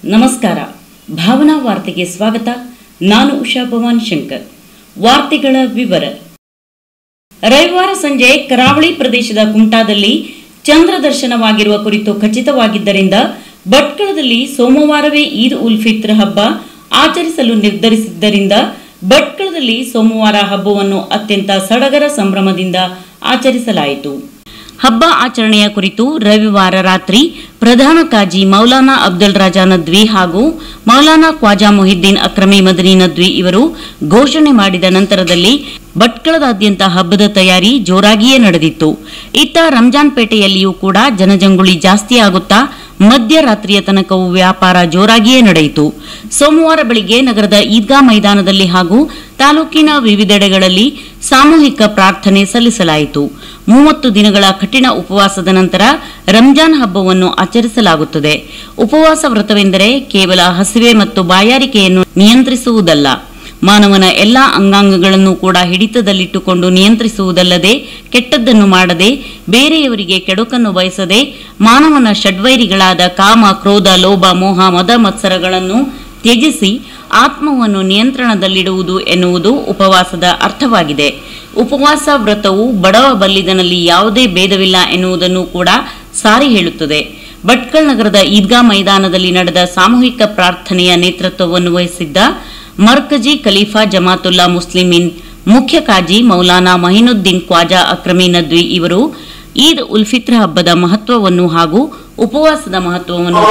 ನಮಸ್ಕಾರ ಭಾವನಾ ವಾರ್ತೆಗೆ ಸ್ವಾಗತ ನಾನು ಉಷಾ ಭವಾನ್ ಶಂಕರ್ ವಾರ್ತೆಗಳ ವಿವರ ರವಿವಾರ ಸಂಜೆ ಕರಾವಳಿ ಪ್ರದೇಶದ ಕುಮಟಾದಲ್ಲಿ ಚಂದ್ರ ದರ್ಶನವಾಗಿರುವ ಕುರಿತು ಖಚಿತವಾಗಿದ್ದರಿಂದ ಭಟ್ಕಳದಲ್ಲಿ ಸೋಮವಾರವೇ ಈದ್ ಉಲ್ ಫಿತ್ರ್ ಹಬ್ಬ ಆಚರಿಸಲು ನಿರ್ಧರಿಸಿದ್ದರಿಂದ ಭಟ್ಕಳದಲ್ಲಿ ಸೋಮವಾರ ಹಬ್ಬವನ್ನು ಅತ್ಯಂತ ಸಡಗರ ಸಂಭ್ರಮದಿಂದ ಆಚರಿಸಲಾಯಿತು ಹಬ್ಬ ಆಚರಣೆಯ ಕುರಿತು ರವಿವಾರ ರಾತ್ರಿ ಪ್ರಧಾನ ಕಾಜಿ ಮೌಲಾನಾ ಅಬ್ದುಲ್ ರಾಜಾ ನದ್ವಿ ಹಾಗೂ ಮೌಲಾನಾ ಖ್ವಾಜಾ ಮೊಹಿದ್ದೀನ್ ಅಕ್ರಮಿ ಮದನಿ ನದ್ವಿ ಇವರು ಘೋಷಣೆ ಮಾಡಿದ ನಂತರದಲ್ಲಿ ಭಟ್ಕಳದಾದ್ಯಂತ ಹಬ್ಬದ ತಯಾರಿ ಜೋರಾಗಿಯೇ ನಡೆದಿತ್ತು ಇತ್ತ ರಂಜಾನ್ ಪೇಟೆಯಲ್ಲಿಯೂ ಕೂಡ ಜನಜಂಗುಳಿ ಜಾಸ್ತಿ ಆಗುತ್ತಾ ಮಧ್ಯರಾತ್ರಿಯ ತನಕವೂ ವ್ಯಾಪಾರ ಜೋರಾಗಿಯೇ ನಡೆಯಿತು ಸೋಮವಾರ ಬೆಳಿಗ್ಗೆ ನಗರದ ಈದ್ಗಾ ಮೈದಾನದಲ್ಲಿ ಹಾಗೂ ತಾಲೂಕಿನ ವಿವಿಧೆಡೆಗಳಲ್ಲಿ ಸಾಮೂಹಿಕ ಪ್ರಾರ್ಥನೆ ಸಲ್ಲಿಸಲಾಯಿತು ಮೂವತ್ತು ದಿನಗಳ ಕಠಿಣ ಉಪವಾಸದ ನಂತರ ರಂಜಾನ್ ಹಬ್ಬವನ್ನು ಆಚರಿಸಲಾಗುತ್ತದೆ ಉಪವಾಸ ವ್ರತವೆಂದರೆ ಕೇವಲ ಹಸಿವೆ ಮತ್ತು ಬಾಯಾರಿಕೆಯನ್ನು ನಿಯಂತ್ರಿಸುವುದಲ್ಲ ಮಾನವನ ಎಲ್ಲಾ ಅಂಗಾಂಗಗಳನ್ನು ಕೂಡ ಹಿಡಿತದಲ್ಲಿಟ್ಟುಕೊಂಡು ನಿಯಂತ್ರಿಸುವುದಲ್ಲದೆ ಕೆಟ್ಟದ್ದನ್ನು ಮಾಡದೆ ಬೇರೆಯವರಿಗೆ ಕೆಡುಕನ್ನು ಬಯಸದೆ ಮಾನವನ ಷಡ್ವೈರಿಗಳಾದ ಕಾಮ ಕ್ರೋಧ ಲೋಭ ಮೋಹ ಮದ ಮತ್ಸರಗಳನ್ನು ತ್ಯಜಿಸಿ ಆತ್ಮವನ್ನು ನಿಯಂತ್ರಣದಲ್ಲಿಡುವುದು ಎನ್ನುವುದು ಉಪವಾಸದ ಅರ್ಥವಾಗಿದೆ ಉಪವಾಸ ವ್ರತವು ಬಡವ ಬಲ್ಲಿದನಲ್ಲಿ ಯಾವುದೇ ಭೇದವಿಲ್ಲ ಎನ್ನುವುದನ್ನು ಕೂಡ ಸಾರಿ ಹೇಳುತ್ತದೆ ಭಟ್ಕಲ್ ನಗರದ ಈದ್ಗಾ ಮೈದಾನದಲ್ಲಿ ನಡೆದ ಸಾಮೂಹಿಕ ಪ್ರಾರ್ಥನೆಯ ನೇತೃತ್ವವನ್ನು ವಹಿಸಿದ್ದ ಮರ್ಕಜಿ ಖಲೀಫಾ ಜಮಾತುಲ್ಲಾ ಮುಸ್ಲಿಮೀನ್ ಮುಖ್ಯ ಕಾಜಿ ಮೌಲಾನಾ ಮಹಿನುದ್ದೀನ್ ಖ್ವಾಜಾ ಅಕ್ರಮಿ ನದ್ವಿ ಇವರು ಈದ್ ಉಲ್ ಫಿತ್ರ್ ಹಬ್ಬದ ಮಹತ್ವವನ್ನು ಹಾಗೂ ಉಪವಾಸದ ಮಹತ್ವವನ್ನು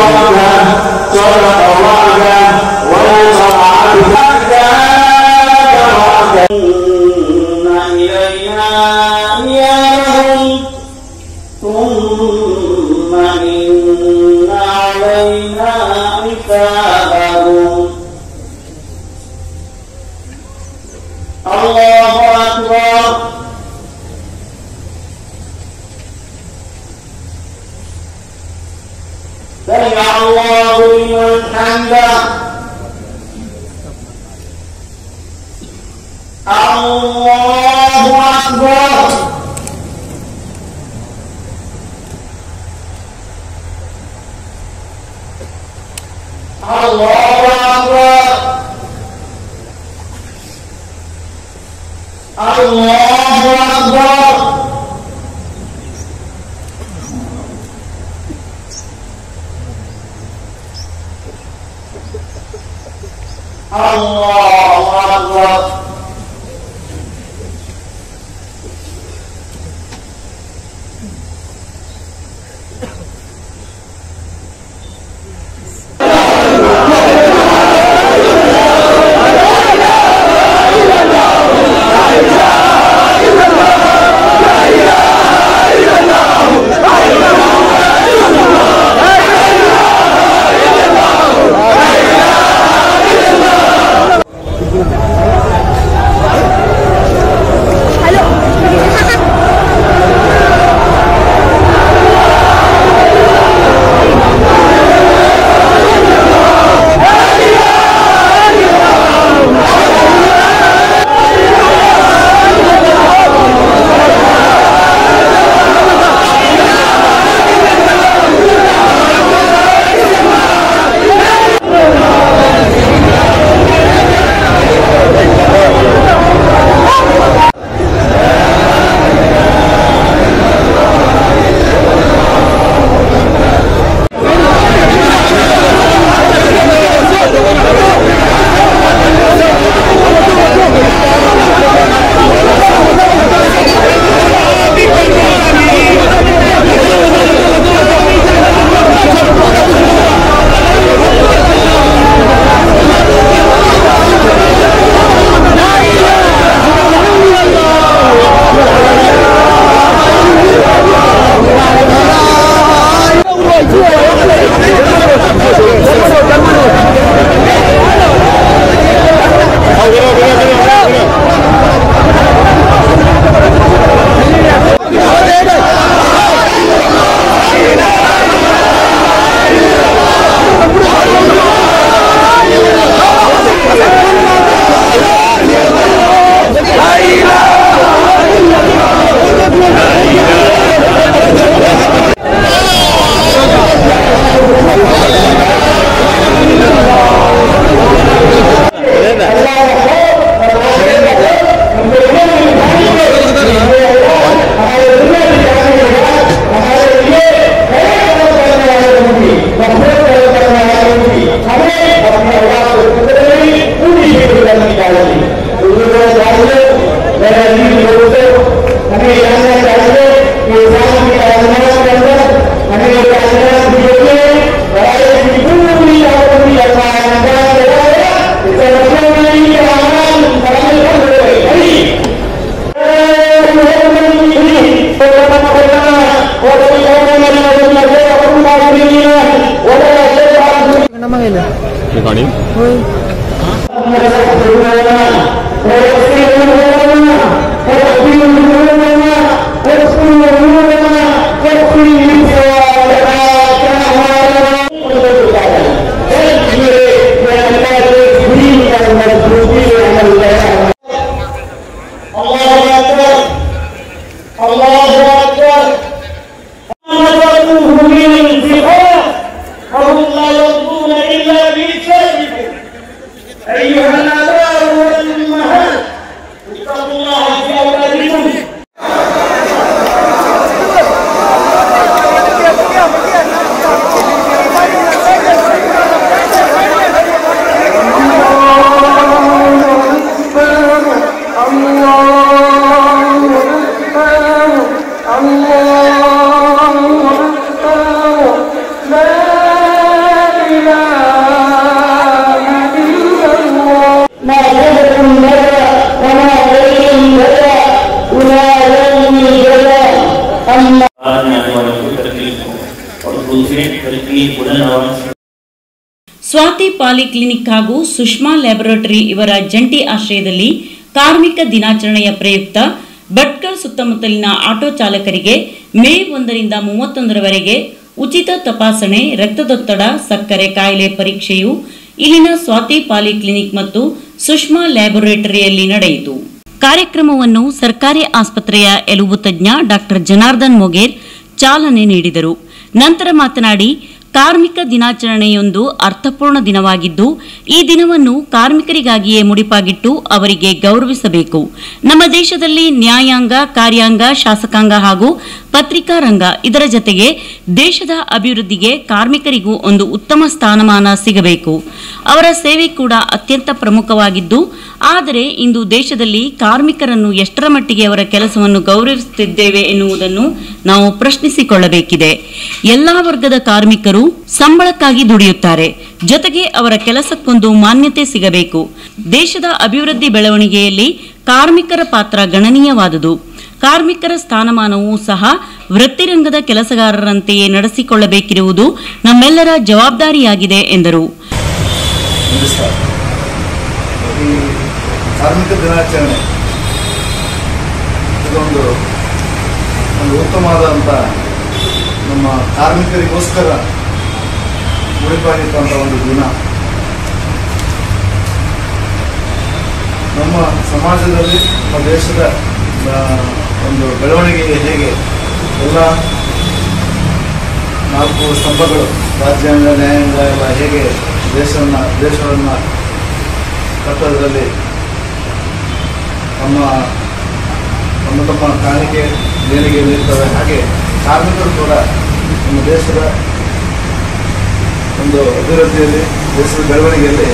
إن إلينا إيابهم ثم إن علينا حسابهم الله أكبر سمع الله لمن حمده الله أكبر الله أكبر الله أكبر الله أكبر Recording. الله أكبر الله أكبر نفقوه من الانتقام وهم لا يرضون إلا بإيجابكم أيها الآباء والأمهات اتقوا الله في أولادكم ما لكم لنا وما عليكم لنا ولا يوم الجزاء أما और दूसरे तरीके पुनर्वास ಸ್ವಾತಿ ಪಾಲಿ ಕ್ಲಿನಿಕ್ ಹಾಗೂ ಸುಷ್ಮಾ ಲ್ಯಾಬೊರೇಟರಿ ಇವರ ಜಂಟಿ ಆಶ್ರಯದಲ್ಲಿ ಕಾರ್ಮಿಕ ದಿನಾಚರಣೆಯ ಪ್ರಯುಕ್ತ ಭಟ್ಕಲ್ ಸುತ್ತಮುತ್ತಲಿನ ಆಟೋ ಚಾಲಕರಿಗೆ ಮೇ ಒಂದರಿಂದ ಮೂವತ್ತೊಂದರವರೆಗೆ ಉಚಿತ ತಪಾಸಣೆ ರಕ್ತದೊತ್ತಡ ಸಕ್ಕರೆ ಕಾಯಿಲೆ ಪರೀಕ್ಷೆಯು ಇಲ್ಲಿನ ಸ್ವಾತಿ ಪಾಲಿ ಕ್ಲಿನಿಕ್ ಮತ್ತು ಸುಷ್ಮಾ ಲ್ಯಾಬೊರೇಟರಿಯಲ್ಲಿ ನಡೆಯಿತು ಕಾರ್ಯಕ್ರಮವನ್ನು ಸರ್ಕಾರಿ ಆಸ್ಪತ್ರೆಯ ಎಲುಬು ತಜ್ಞ ಡಾಕ್ಟರ್ ಜನಾರ್ದನ್ ಮೊಗೇರ್ ಚಾಲನೆ ನೀಡಿದರು ನಂತರ ಮಾತನಾಡಿ ಕಾರ್ಮಿಕ ದಿನಾಚರಣೆಯೊಂದು ಅರ್ಥಪೂರ್ಣ ದಿನವಾಗಿದ್ದು ಈ ದಿನವನ್ನು ಕಾರ್ಮಿಕರಿಗಾಗಿಯೇ ಮುಡಿಪಾಗಿಟ್ಟು ಅವರಿಗೆ ಗೌರವಿಸಬೇಕು ನಮ್ಮ ದೇಶದಲ್ಲಿ ನ್ಯಾಯಾಂಗ ಕಾರ್ಯಾಂಗ ಶಾಸಕಾಂಗ ಹಾಗೂ ಪತ್ರಿಕಾ ರಂಗ ಇದರ ಜತೆಗೆ ದೇಶದ ಅಭಿವೃದ್ಧಿಗೆ ಕಾರ್ಮಿಕರಿಗೂ ಒಂದು ಉತ್ತಮ ಸ್ಥಾನಮಾನ ಸಿಗಬೇಕು ಅವರ ಸೇವೆ ಕೂಡ ಅತ್ಯಂತ ಪ್ರಮುಖವಾಗಿದ್ದು ಆದರೆ ಇಂದು ದೇಶದಲ್ಲಿ ಕಾರ್ಮಿಕರನ್ನು ಎಷ್ಟರ ಮಟ್ಟಿಗೆ ಅವರ ಕೆಲಸವನ್ನು ಗೌರವಿಸುತ್ತಿದ್ದೇವೆ ಎನ್ನುವುದನ್ನು ನಾವು ಪ್ರಶ್ನಿಸಿಕೊಳ್ಳಬೇಕಿದೆ ಎಲ್ಲಾ ವರ್ಗದ ಕಾರ್ಮಿಕರು ಸಂಬಳಕ್ಕಾಗಿ ದುಡಿಯುತ್ತಾರೆ ಜೊತೆಗೆ ಅವರ ಕೆಲಸಕ್ಕೊಂದು ಮಾನ್ಯತೆ ಸಿಗಬೇಕು ದೇಶದ ಅಭಿವೃದ್ಧಿ ಬೆಳವಣಿಗೆಯಲ್ಲಿ ಕಾರ್ಮಿಕರ ಪಾತ್ರ ಗಣನೀಯವಾದುದು ಕಾರ್ಮಿಕರ ಸ್ಥಾನಮಾನವೂ ಸಹ ವೃತ್ತಿರಂಗದ ಕೆಲಸಗಾರರಂತೆಯೇ ನಡೆಸಿಕೊಳ್ಳಬೇಕಿರುವುದು ನಮ್ಮೆಲ್ಲರ ಜವಾಬ್ದಾರಿಯಾಗಿದೆ ಎಂದರು ನಮಸ್ಕಾರ ಈ ಕಾರ್ಮಿಕ ದಿನಾಚರಣೆ ಇದೊಂದು ಒಂದು ಉತ್ತಮವಾದಂಥ ನಮ್ಮ ಕಾರ್ಮಿಕರಿಗೋಸ್ಕರ ಮುಡಿಪಾಗಿತ್ತಂಥ ಒಂದು ದಿನ ನಮ್ಮ ಸಮಾಜದಲ್ಲಿ ನಮ್ಮ ದೇಶದ ಆ, ಒಂದು ಬೆಳವಣಿಗೆ ಹೇಗೆ ಎಲ್ಲ ನಾಲ್ಕು ಸ್ತಂಭಗಳು ರಾಜ್ಯಾಂಗ ನ್ಯಾಯಾಂಗ ಎಲ್ಲ ಹೇಗೆ ದೇಶವನ್ನು ದೇಶವನ್ನು ಕಟ್ಟೋದ್ರಲ್ಲಿ ತಮ್ಮ ತಮ್ಮ ತಮ್ಮ ಕಾಣಿಕೆ ದೇಣಿಗೆ ನೀಡ್ತವೆ ಹಾಗೆ ಕಾರ್ಮಿಕರು ಕೂಡ ನಮ್ಮ ದೇಶದ ಒಂದು ಅಭಿವೃದ್ಧಿಯಲ್ಲಿ ದೇಶದ ಬೆಳವಣಿಗೆಯಲ್ಲಿ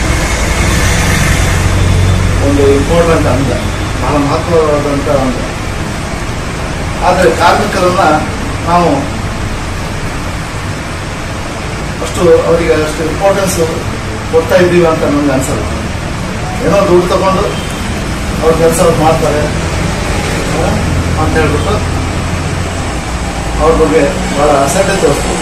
ಒಂದು ಇಂಪಾರ್ಟೆಂಟ್ ಅಂಗ ಬಹಳ ಮಹತ್ವವಾದಂಥ ಅಂಗ ಆದರೆ ಕಾರ್ಮಿಕರನ್ನು ನಾವು ಅಷ್ಟು ಅವರಿಗೆ ಅಷ್ಟು ಇಂಪಾರ್ಟೆನ್ಸ್ ಕೊಡ್ತಾ ಇದ್ದೀವಿ ಅಂತ ನನಗೆ ಅನ್ಸಲ್ಲ ಏನೋ ದುಡ್ಡು ತಗೊಂಡು ಅವ್ರ ಕೆಲಸ ಅವ್ರು ಮಾಡ್ತಾರೆ ಆ, ಅಂತ ಹೇಳ್ಬಿಟ್ಟು ಅವ್ರ ಬಗ್ಗೆ ಭಾಳ ಅಸಡ್ಡೆ ತೋರಿಸ್ತಾರೆ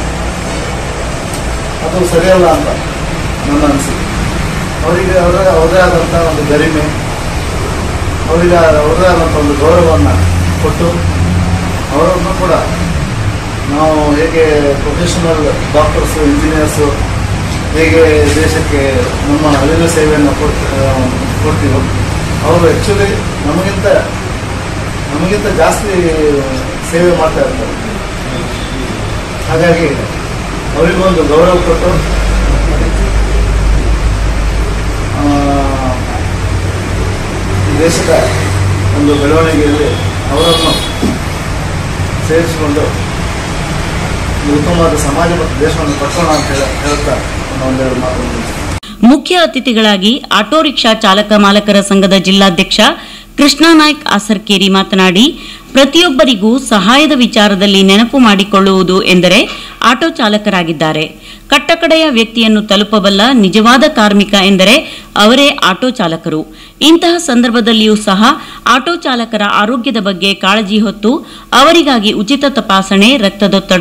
ಅದು ಸರಿಯಲ್ಲ ಅಂತ ನನ್ನ ಅನಿಸಿಕೆ ಅವರಿಗೆ ಅವರ ಅವರದೇ ಆದಂಥ ಒಂದು ಗರಿಮೆ ಅವರಿಗೆ ಅವರದೇ ಆದಂಥ ಒಂದು ಗೌರವವನ್ನು ಕೊಟ್ಟು ಅವರನ್ನು ಕೂಡ ನಾವು ಹೇಗೆ ಪ್ರೊಫೆಷನಲ್ ಡಾಕ್ಟರ್ಸು ಇಂಜಿನಿಯರ್ಸು ಹೇಗೆ ದೇಶಕ್ಕೆ ನಮ್ಮ ಅಲ್ಲಿನ ಸೇವೆಯನ್ನು ಕೊಡ್ತ ಕೊಡ್ತೀವೋ ಅವರು ಆ್ಯಕ್ಚುಲಿ ನಮಗಿಂತ ನಮಗಿಂತ ಜಾಸ್ತಿ ಸೇವೆ ಮಾಡ್ತಾ ಇರ್ತಾರೆ ಹಾಗಾಗಿ ಅವರಿಗೊಂದು ಗೌರವ ಕೊಟ್ಟು ಆ, ಈ ದೇಶದ ಒಂದು ಬೆಳವಣಿಗೆಯಲ್ಲಿ ಅವರನ್ನು ಸೇರಿಸಿಕೊಂಡು ಒಂದು ಉತ್ತಮವಾದ ಸಮಾಜ ಮತ್ತು ದೇಶವನ್ನು ಕಟ್ಟೋಣ ಅಂತ ಹೇಳ ಹೇಳ್ತಾ ನಾನು ಒಂದೆರಡು ಮಾತನ್ನು ಮುಗಿಸ್ತೇನೆ. ಮುಖ್ಯ ಅತಿಥಿಗಳಾಗಿ ಆಟೋ ರಿಕ್ಷಾ ಚಾಲಕ ಮಾಲಕರ ಸಂಘದ ಜಿಲ್ಲಾಧ್ಯಕ್ಷ ಕೃಷ್ಣಾ ನಾಯ್ಕ್ ಆಸರ್ಕೇರಿ ಮಾತನಾಡಿ ಪ್ರತಿಯೊಬ್ಬರಿಗೂ ಸಹಾಯದ ವಿಚಾರದಲ್ಲಿ ನೆನಪು ಮಾಡಿಕೊಳ್ಳುವುದು ಎಂದರೆ ಆಟೋ ಚಾಲಕರಾಗಿದ್ದಾರೆ ಕಟ್ಟಕಡೆಯ ವ್ಯಕ್ತಿಯನ್ನು ತಲುಪಬಲ್ಲ ನಿಜವಾದ ಕಾರ್ಮಿಕ ಎಂದರೆ ಅವರೇ ಆಟೋ ಚಾಲಕರು ಇಂತಹ ಸಂದರ್ಭದಲ್ಲಿಯೂ ಸಹ ಆಟೋ ಚಾಲಕರ ಆರೋಗ್ಯದ ಬಗ್ಗೆ ಕಾಳಜಿ ಹೊತ್ತು ಅವರಿಗಾಗಿ ಉಚಿತ ತಪಾಸಣೆ ರಕ್ತದೊತ್ತಡ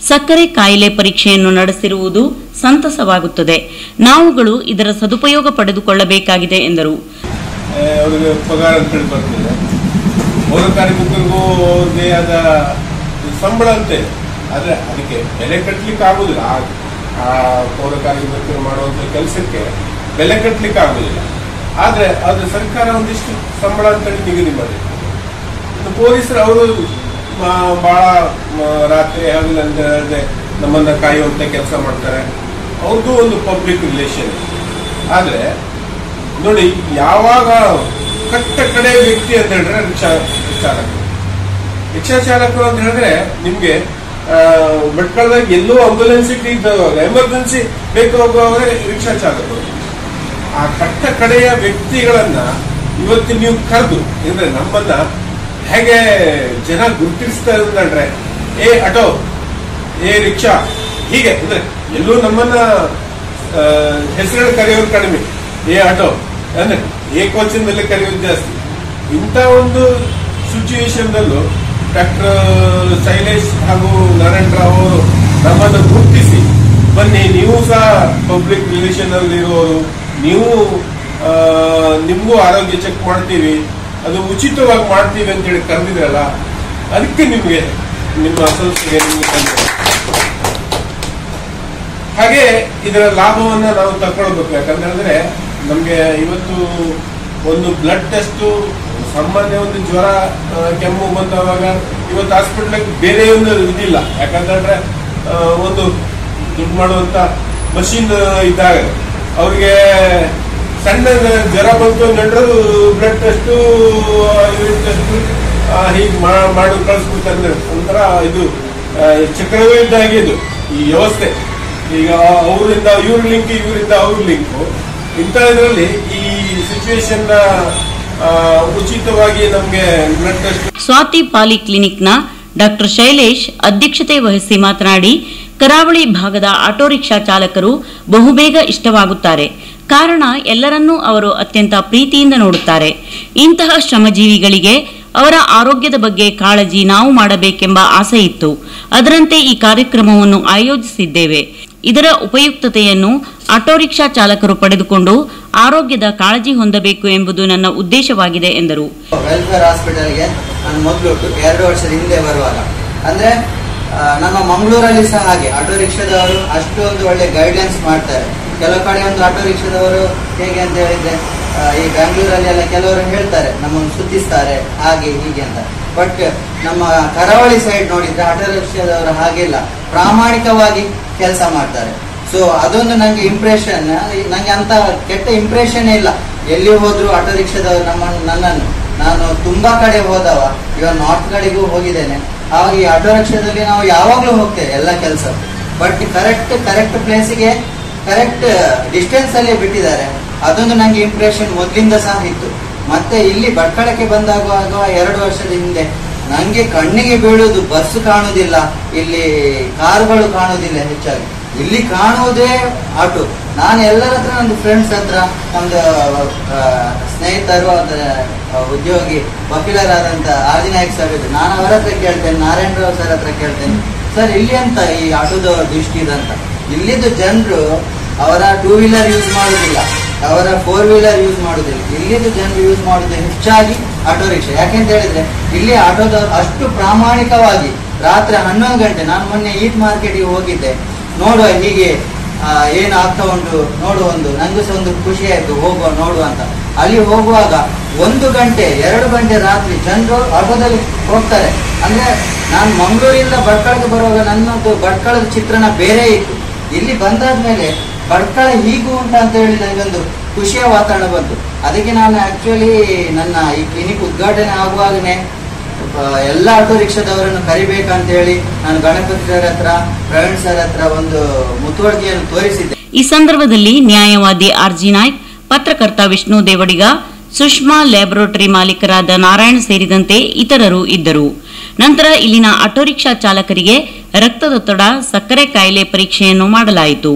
ಸಕ್ಕರೆ ಕಾಯಿಲೆ ಪರೀಕ್ಷೆಯನ್ನು ನಡೆಸಿರುವುದು ಸಂತಸವಾಗುತ್ತದೆ ನಾವುಗಳು ಇದರ ಸದುಪಯೋಗ ಪಡೆದುಕೊಳ್ಳಬೇಕಾಗಿದೆ ಎಂದರು ಆ, ಅವ್ರಿಗೆ ಪಗಾರ ಅಂತ ಹೇಳಿ ಬರ್ತದೆ ಪೌರ ಕಾರ್ಮಿಕರಿಗೂ ಅವ್ರದ್ದೇ ಆದ ಸಂಬಳ ಅಂತೆ ಆದ್ರೆ ಅದಕ್ಕೆ ಬೆಲೆ ಕಟ್ಟಲಿಕ್ಕೆ ಆಗುದಿಲ್ಲ ಆ- ಆ ಪೌರ ಕಾರ್ಮಿಕರು ಮಾಡುವಂತ ಕೆಲಸಕ್ಕೆ ಬೆಲೆ ಕಟ್ಟಲಿಕ್ಕೆ ಆಗುದಿಲ್ಲ ಆದ್ರೆ ಅದು ಸರ್ಕಾರ ಒಂದಿಷ್ಟು ಸಂಬಳ ಅಂತೇಳಿ ನಿಗದಿ ಮಾಡಿದೆ ಇನ್ನು ಪೊಲೀಸರು ಅವರು ಬಹಳ ಮ- ರಾತ್ರಿ ಹಗಲಂತ ಹೇಳದೆ ನಮ್ಮನ್ನ ಕಾಯುವಂತ ಕೆಲಸ ಮಾಡ್ತಾರೆ ಅವ್ರದ್ದು ಒಂದು ಪಬ್ಲಿಕ್ ರಿಲೇಷನ್ ಆದ್ರೆ ನೋಡಿ ಯಾವಾಗ ಕಟ್ಟ ಕಡೆ ವ್ಯಕ್ತಿ ಅಂತ ಹೇಳಿದ್ರೆ ರಿಕ್ಷಾ ಚಾಲಕರು ರಿಕ್ಷಾ ಚಾಲಕರು ಅಂತ ಹೇಳಿದ್ರೆ ನಿಮ್ಗೆ ಆ, ಭಟ್ಕಳದಾಗ ಎಲ್ಲೋ ಆಂಬುಲೆನ್ಸ್ ಇದ್ದಾಗ ಎಮರ್ಜೆನ್ಸಿ ಬೇಕು ಹೋಗುವಾಗ ರಿಕ್ಷಾ ಚಾಲಕರು ಆ ಕಟ್ಟ ಕಡೆಯ ವ್ಯಕ್ತಿಗಳನ್ನ ಇವತ್ತು ನೀವು ಕರೆದು ಅಂದ್ರೆ ನಮ್ಮನ್ನ ಹೇಗೆ ಜನ ಗುರುತಿಸ್ತಾರೆ ಅಂತಂದ್ರೆ ಏ ಆಟೋ ಏ ರಿಕ್ಷಾ ಹೀಗೆ ಅಂದ್ರೆ ಎಲ್ಲೂ ನಮ್ಮನ್ನ ಆ, ಹೆಸರುಗಳು ಕರೆಯೋದು ಕಡಿಮೆ ಏ ಆಟೋ ಅಂದ್ರೆ ಏಕವಚನದಲ್ಲಿ ಕರೆಯೋದು ಜಾಸ್ತಿ ಇಂಥ ಒಂದು ಸಿಚುವೇಶನ್ ದಲ್ಲೂ ಡಾಕ್ಟರ್ ಶೈಲೇಶ್ ಹಾಗೂ ನಾರಾಯಣ ರಾವ್ ಅವರು ನಮ್ಮನ್ನು ಗುರುತಿಸಿ ಬನ್ನಿ ನೀವು ಸಹ ಪಬ್ಲಿಕ್ ರಿಲೇಷನ್ ಅಲ್ಲಿ ಇರೋರು ನೀವು ಆ, ನಿಮ್ಗೂ ಆರೋಗ್ಯ ಚೆಕ್ ಮಾಡ್ತೀವಿ ಅದು ಉಚಿತವಾಗಿ ಮಾಡ್ತೀವಿ ಅಂತ ಹೇಳಿ ಕರೆದಿದ್ರಲ್ಲ ಅದಕ್ಕೆ ನಿಮಗೆ ನಿಮ್ಮ ಸಂಸ್ಥೆಗೆ ನಿಮ್ಗೆ ಧನ್ಯವಾದ. ಹಾಗೆ ಇದರ ಲಾಭವನ್ನ ನಾವು ತಗೊಳ್ಬೇಕು ಯಾಕಂತ ಹೇಳಿದ್ರೆ ನಮ್ಗೆ ಇವತ್ತು ಒಂದು ಬ್ಲಡ್ ಟೆಸ್ಟ್ ಸಾಮಾನ್ಯ ಒಂದು ಜ್ವರ ಆ, ಕೆಮ್ಮು ಬಂದವಾಗ ಇವತ್ತು ಹಾಸ್ಪಿಟ್ಲ್ ಬೇರೆ ಒಂದು ಇದಿಲ್ಲ ಯಾಕಂತಂದ್ರೆ ಆ, ಒಂದು ದುಡ್ಡು ಮಾಡುವಂತ ಮಷಿನ್ ಇದ್ದಾಗ ಅವ್ರಿಗೆ ಸಣ್ಣ ಜ್ವರ ಬಂತು ನೆಂಡ್ರು ಬ್ಲಡ್ ಟೆಸ್ಟ್ ಯೂರಿನ್ ಟೆಸ್ಟ್ ಹೀಗೆ ಮಾಡಿ ಕಳಿಸ್ಬಿಡ್ತಾರೆ ಒಂಥರ ಇದು ಆ, ಚಕ್ರವೇ ಇದ್ದಾಗೆ ಇದು ಈ ವ್ಯವಸ್ಥೆ ಈಗ ಅವರಿಂದ ಇವ್ರ ಲಿಂಕ್ ಇವರಿಂದ ಅವ್ರ ಲಿಂಕ್ ಇಂಥ ಇದರಲ್ಲಿ ಈ ಸಿಚುವೇಶನ್ ಉಚಿತವಾಗಿ ನಮ್ಗೆ ಬ್ಲಡ್ ಟೆಸ್ಟ್ ಸ್ವಾತಿ ಪಾಲಿ ಕ್ಲಿನಿಕ್ನ ಡಾಕ್ಟರ್ ಶೈಲೇಶ್ ಅಧ್ಯಕ್ಷತೆ ವಹಿಸಿ ಮಾತನಾಡಿ ಕರಾವಳಿ ಭಾಗದ ಆಟೋ ರಿಕ್ಷಾ ಚಾಲಕರು ಬಹುಬೇಗ ಇಷ್ಟವಾಗುತ್ತಾರೆ ಕಾರಣ ಎಲ್ಲರನ್ನೂ ಅವರು ಅತ್ಯಂತ ಪ್ರೀತಿಯಿಂದ ನೋಡುತ್ತಾರೆ ಇಂತಹ ಶ್ರಮಜೀವಿಗಳಿಗೆ ಅವರ ಆರೋಗ್ಯದ ಬಗ್ಗೆ ಕಾಳಜಿ ನಾವು ಮಾಡಬೇಕೆಂಬ ಆಸೆ ಇತ್ತು ಅದರಂತೆ ಈ ಕಾರ್ಯಕ್ರಮವನ್ನು ಆಯೋಜಿಸಿದ್ದೇವೆ ಇದರ ಉಪಯುಕ್ತತೆಯನ್ನು ಆಟೋ ರಿಕ್ಷಾ ಚಾಲಕರು ಪಡೆದುಕೊಂಡು ಆರೋಗ್ಯದ ಕಾಳಜಿ ಹೊಂದಬೇಕು ಎಂಬುದು ನನ್ನ ಉದ್ದೇಶವಾಗಿದೆ ಎಂದರು ವೆಲ್ಫೇರ್ ಹಾಸ್ಪಿಟಲ್ಗೆ ನಾನು ಮೊದಲು ಎರಡು ವರ್ಷದ ಹಿಂದೆ ಬರುವಾಗ ಅಂದ್ರೆ ಆ, ನಮ್ಮ ಮಂಗಳೂರಲ್ಲಿ ಸಹ ಹಾಗೆ ಆಟೋ ರಿಕ್ಷಾದವರು ಅಷ್ಟೊಂದು ಒಳ್ಳೆ ಗೈಡ್ಲೈನ್ಸ್ ಮಾಡ್ತಾರೆ ಕೆಲವು ಕಡೆ ಒಂದು ಆಟೋ ರಿಕ್ಷಾದವರು ಹೇಗೆ ಅಂತ ಹೇಳಿದ್ರೆ ಆ, ಈ ಬ್ಯಾಂಗ್ಳೂರಲ್ಲಿ ಎಲ್ಲ ಕೆಲವರು ಹೇಳ್ತಾರೆ ನಮ್ಮನ್ನು ಸುತ್ತಿಸ್ತಾರೆ ಹಾಗೆ ಹೀಗೆ ಅಂತ ಬಟ್ ನಮ್ಮ ಕರಾವಳಿ ಸೈಡ್ ನೋಡಿದ್ರೆ ಆಟೋ ರಿಕ್ಷಾದವರು ಹಾಗಿಲ್ಲ ಪ್ರಾಮಾಣಿಕವಾಗಿ ಕೆಲಸ ಮಾಡ್ತಾರೆ ಸೊ ಅದೊಂದು ನಂಗೆ ಇಂಪ್ರೆಷನ್ ನಂಗೆ ಅಂತ ಕೆಟ್ಟ ಇಂಪ್ರೆಷನ್ ಇಲ್ಲ ಎಲ್ಲಿ ಹೋದ್ರು ಆಟೋ ರಿಕ್ಷಾದವರು ನಮ್ಮ ನನ್ನನ್ನು ನಾನು ತುಂಬಾ ಕಡೆ ಹೋದವ ಇವಾಗ ನಾರ್ತ್ ಕಡೆಗೂ ಹೋಗಿದ್ದೇನೆ ಆವಾಗ ಈ ಆಟೋ ರಿಕ್ಷಾದಲ್ಲಿ ನಾವು ಯಾವಾಗ್ಲೂ ಹೋಗ್ತೇವೆ ಎಲ್ಲ ಕೆಲಸ ಬಟ್ ಕರೆಕ್ಟ್ ಕರೆಕ್ಟ್ ಪ್ಲೇಸಿಗೆ ಕರೆಕ್ಟ್ ಡಿಸ್ಟೆನ್ಸ್ ಅಲ್ಲಿ ಬಿಟ್ಟಿದ್ದಾರೆ ಅದೊಂದು ನಂಗೆ ಇಂಪ್ರೆಷನ್ ಮೊದಲಿಂದ ಸಹ ಇತ್ತು ಮತ್ತೆ ಇಲ್ಲಿ ಭಟ್ಕಳಕ್ಕೆ ಬಂದಾಗುವಾಗ ಎರಡು ವರ್ಷದ ಹಿಂದೆ ನಂಗೆ ಕಣ್ಣಿಗೆ ಬೀಳುವುದು ಬಸ್ ಕಾಣುವುದಿಲ್ಲ ಇಲ್ಲಿ ಕಾರುಗಳು ಕಾಣುವುದಿಲ್ಲ ಹೆಚ್ಚಾಗಿ ಇಲ್ಲಿ ಕಾಣುವುದೇ ಆಟೋ ನಾನು ಎಲ್ಲರ ಹತ್ರ ನಂದು ಫ್ರೆಂಡ್ಸ್ ಹತ್ರ ಒಂದು ಆ, ಸ್ನೇಹಿತರು ಅದರ ಉದ್ಯೋಗಿ ವಕೀಲರಾದಂತ ಆದಿನಾಯಕ್ ಸರ್ ಇದ್ರು ನಾನು ಅವರ ಹತ್ರ ಕೇಳ್ತೇನೆ ನಾರಾಯಣ ರಾವ್ ಸರ್ ಹತ್ರ ಕೇಳ್ತೇನೆ ಸರ್ ಇಲ್ಲಿ ಅಂತ ಈ ಆಟೋದ ದೃಷ್ಟಿ ಇದಂತ ಇಲ್ಲಿದ್ದು ಜನರು ಅವರ ಟೂ ವೀಲರ್ ಯೂಸ್ ಮಾಡುವುದಿಲ್ಲ ಅವರ ಫೋರ್ ವೀಲರ್ ಯೂಸ್ ಮಾಡುವುದಿಲ್ಲ ಇಲ್ಲಿದ್ದು ಜನರು ಯೂಸ್ ಮಾಡುವುದು ಹೆಚ್ಚಾಗಿ ಆಟೋ ರಿಕ್ಷಾ ಯಾಕೆಂತ ಹೇಳಿದ್ರೆ ಇಲ್ಲಿ ಆಟೋದವರು ಅಷ್ಟು ಪ್ರಾಮಾಣಿಕವಾಗಿ ರಾತ್ರಿ ಹನ್ನೊಂದು ಗಂಟೆ ನಾನು ಮೊನ್ನೆ ಈದ್ ಮಾರ್ಕೆಟ್ಗೆ ಹೋಗಿದ್ದೆ ನೋಡುವ ಹೀಗೆ ಆ, ಏನು ಆಗ್ತಾ ಉಂಟು ನೋಡುವ ಒಂದು ನಂಗೂ ಸಹ ಒಂದು ಖುಷಿ ಆಯ್ತು ಹೋಗುವ ನೋಡುವ ಅಂತ ಅಲ್ಲಿ ಹೋಗುವಾಗ ಒಂದು ಗಂಟೆ ಎರಡು ಗಂಟೆ ರಾತ್ರಿ ಜನರು ಆಟೋದಲ್ಲಿ ಹೋಗ್ತಾರೆ ಅಂದ್ರೆ ನಾನು ಮಂಗಳೂರಿಂದ ಭಟ್ಕಳಕ್ಕೆ ಬರುವಾಗ ನನ್ನದು ಭಟ್ಕಳದ ಚಿತ್ರಣ ಬೇರೆ ಇತ್ತು ಇಲ್ಲಿ ಬಂದಾದ್ಮೇಲೆ ಭಟ್ಕಳ ಹೀಗೂ ಉಂಟು ಅಂತ ಹೇಳಿ ನನಗೊಂದು ಖುಷಿಯ ವಾತಾವರಣ ಬಂತು ಅದಕ್ಕೆ ನಾನು ಆಕ್ಚುಲಿ ನನ್ನ ಈ ಕ್ಲಿನಿಕ್ ಉದ್ಘಾಟನೆ ಆಗುವಾಗನೇ ಆ, ಎಲ್ಲ ಆಟೋ ರಿಕ್ಷಾದವರನ್ನು ಕರಿಬೇಕಂತ ಹೇಳಿ ನಾನು ಗಣಪತಿ ಸರ್ ಹತ್ರ ಪ್ರವೀಣ್ ಸರ್ ಹತ್ರ ಒಂದು ಮುತುವರ್ಜಿಯನ್ನು ತೋರಿಸಿದ್ದೆ ಈ ಸಂದರ್ಭದಲ್ಲಿ ನ್ಯಾಯವಾದಿ ಆರ್ಜಿ ನಾಯ್ಕ್ ಪತ್ರಕರ್ತ ವಿಷ್ಣು ದೇವಡಿಗ ಸುಷ್ಮಾ ಲ್ಯಾಬೊರೇಟರಿ ಮಾಲೀಕರಾದ ನಾರಾಯಣ್ ಸೇರಿದಂತೆ ಇತರರು ಇದ್ದರು ನಂತರ ಇಲ್ಲಿನ ಆಟೋ ರಿಕ್ಷಾ ಚಾಲಕರಿಗೆ ರಕ್ತದೊತ್ತಡ ಸಕ್ಕರೆ ಕಾಯಿಲೆ ಪರೀಕ್ಷೆಯನ್ನು ಮಾಡಲಾಯಿತು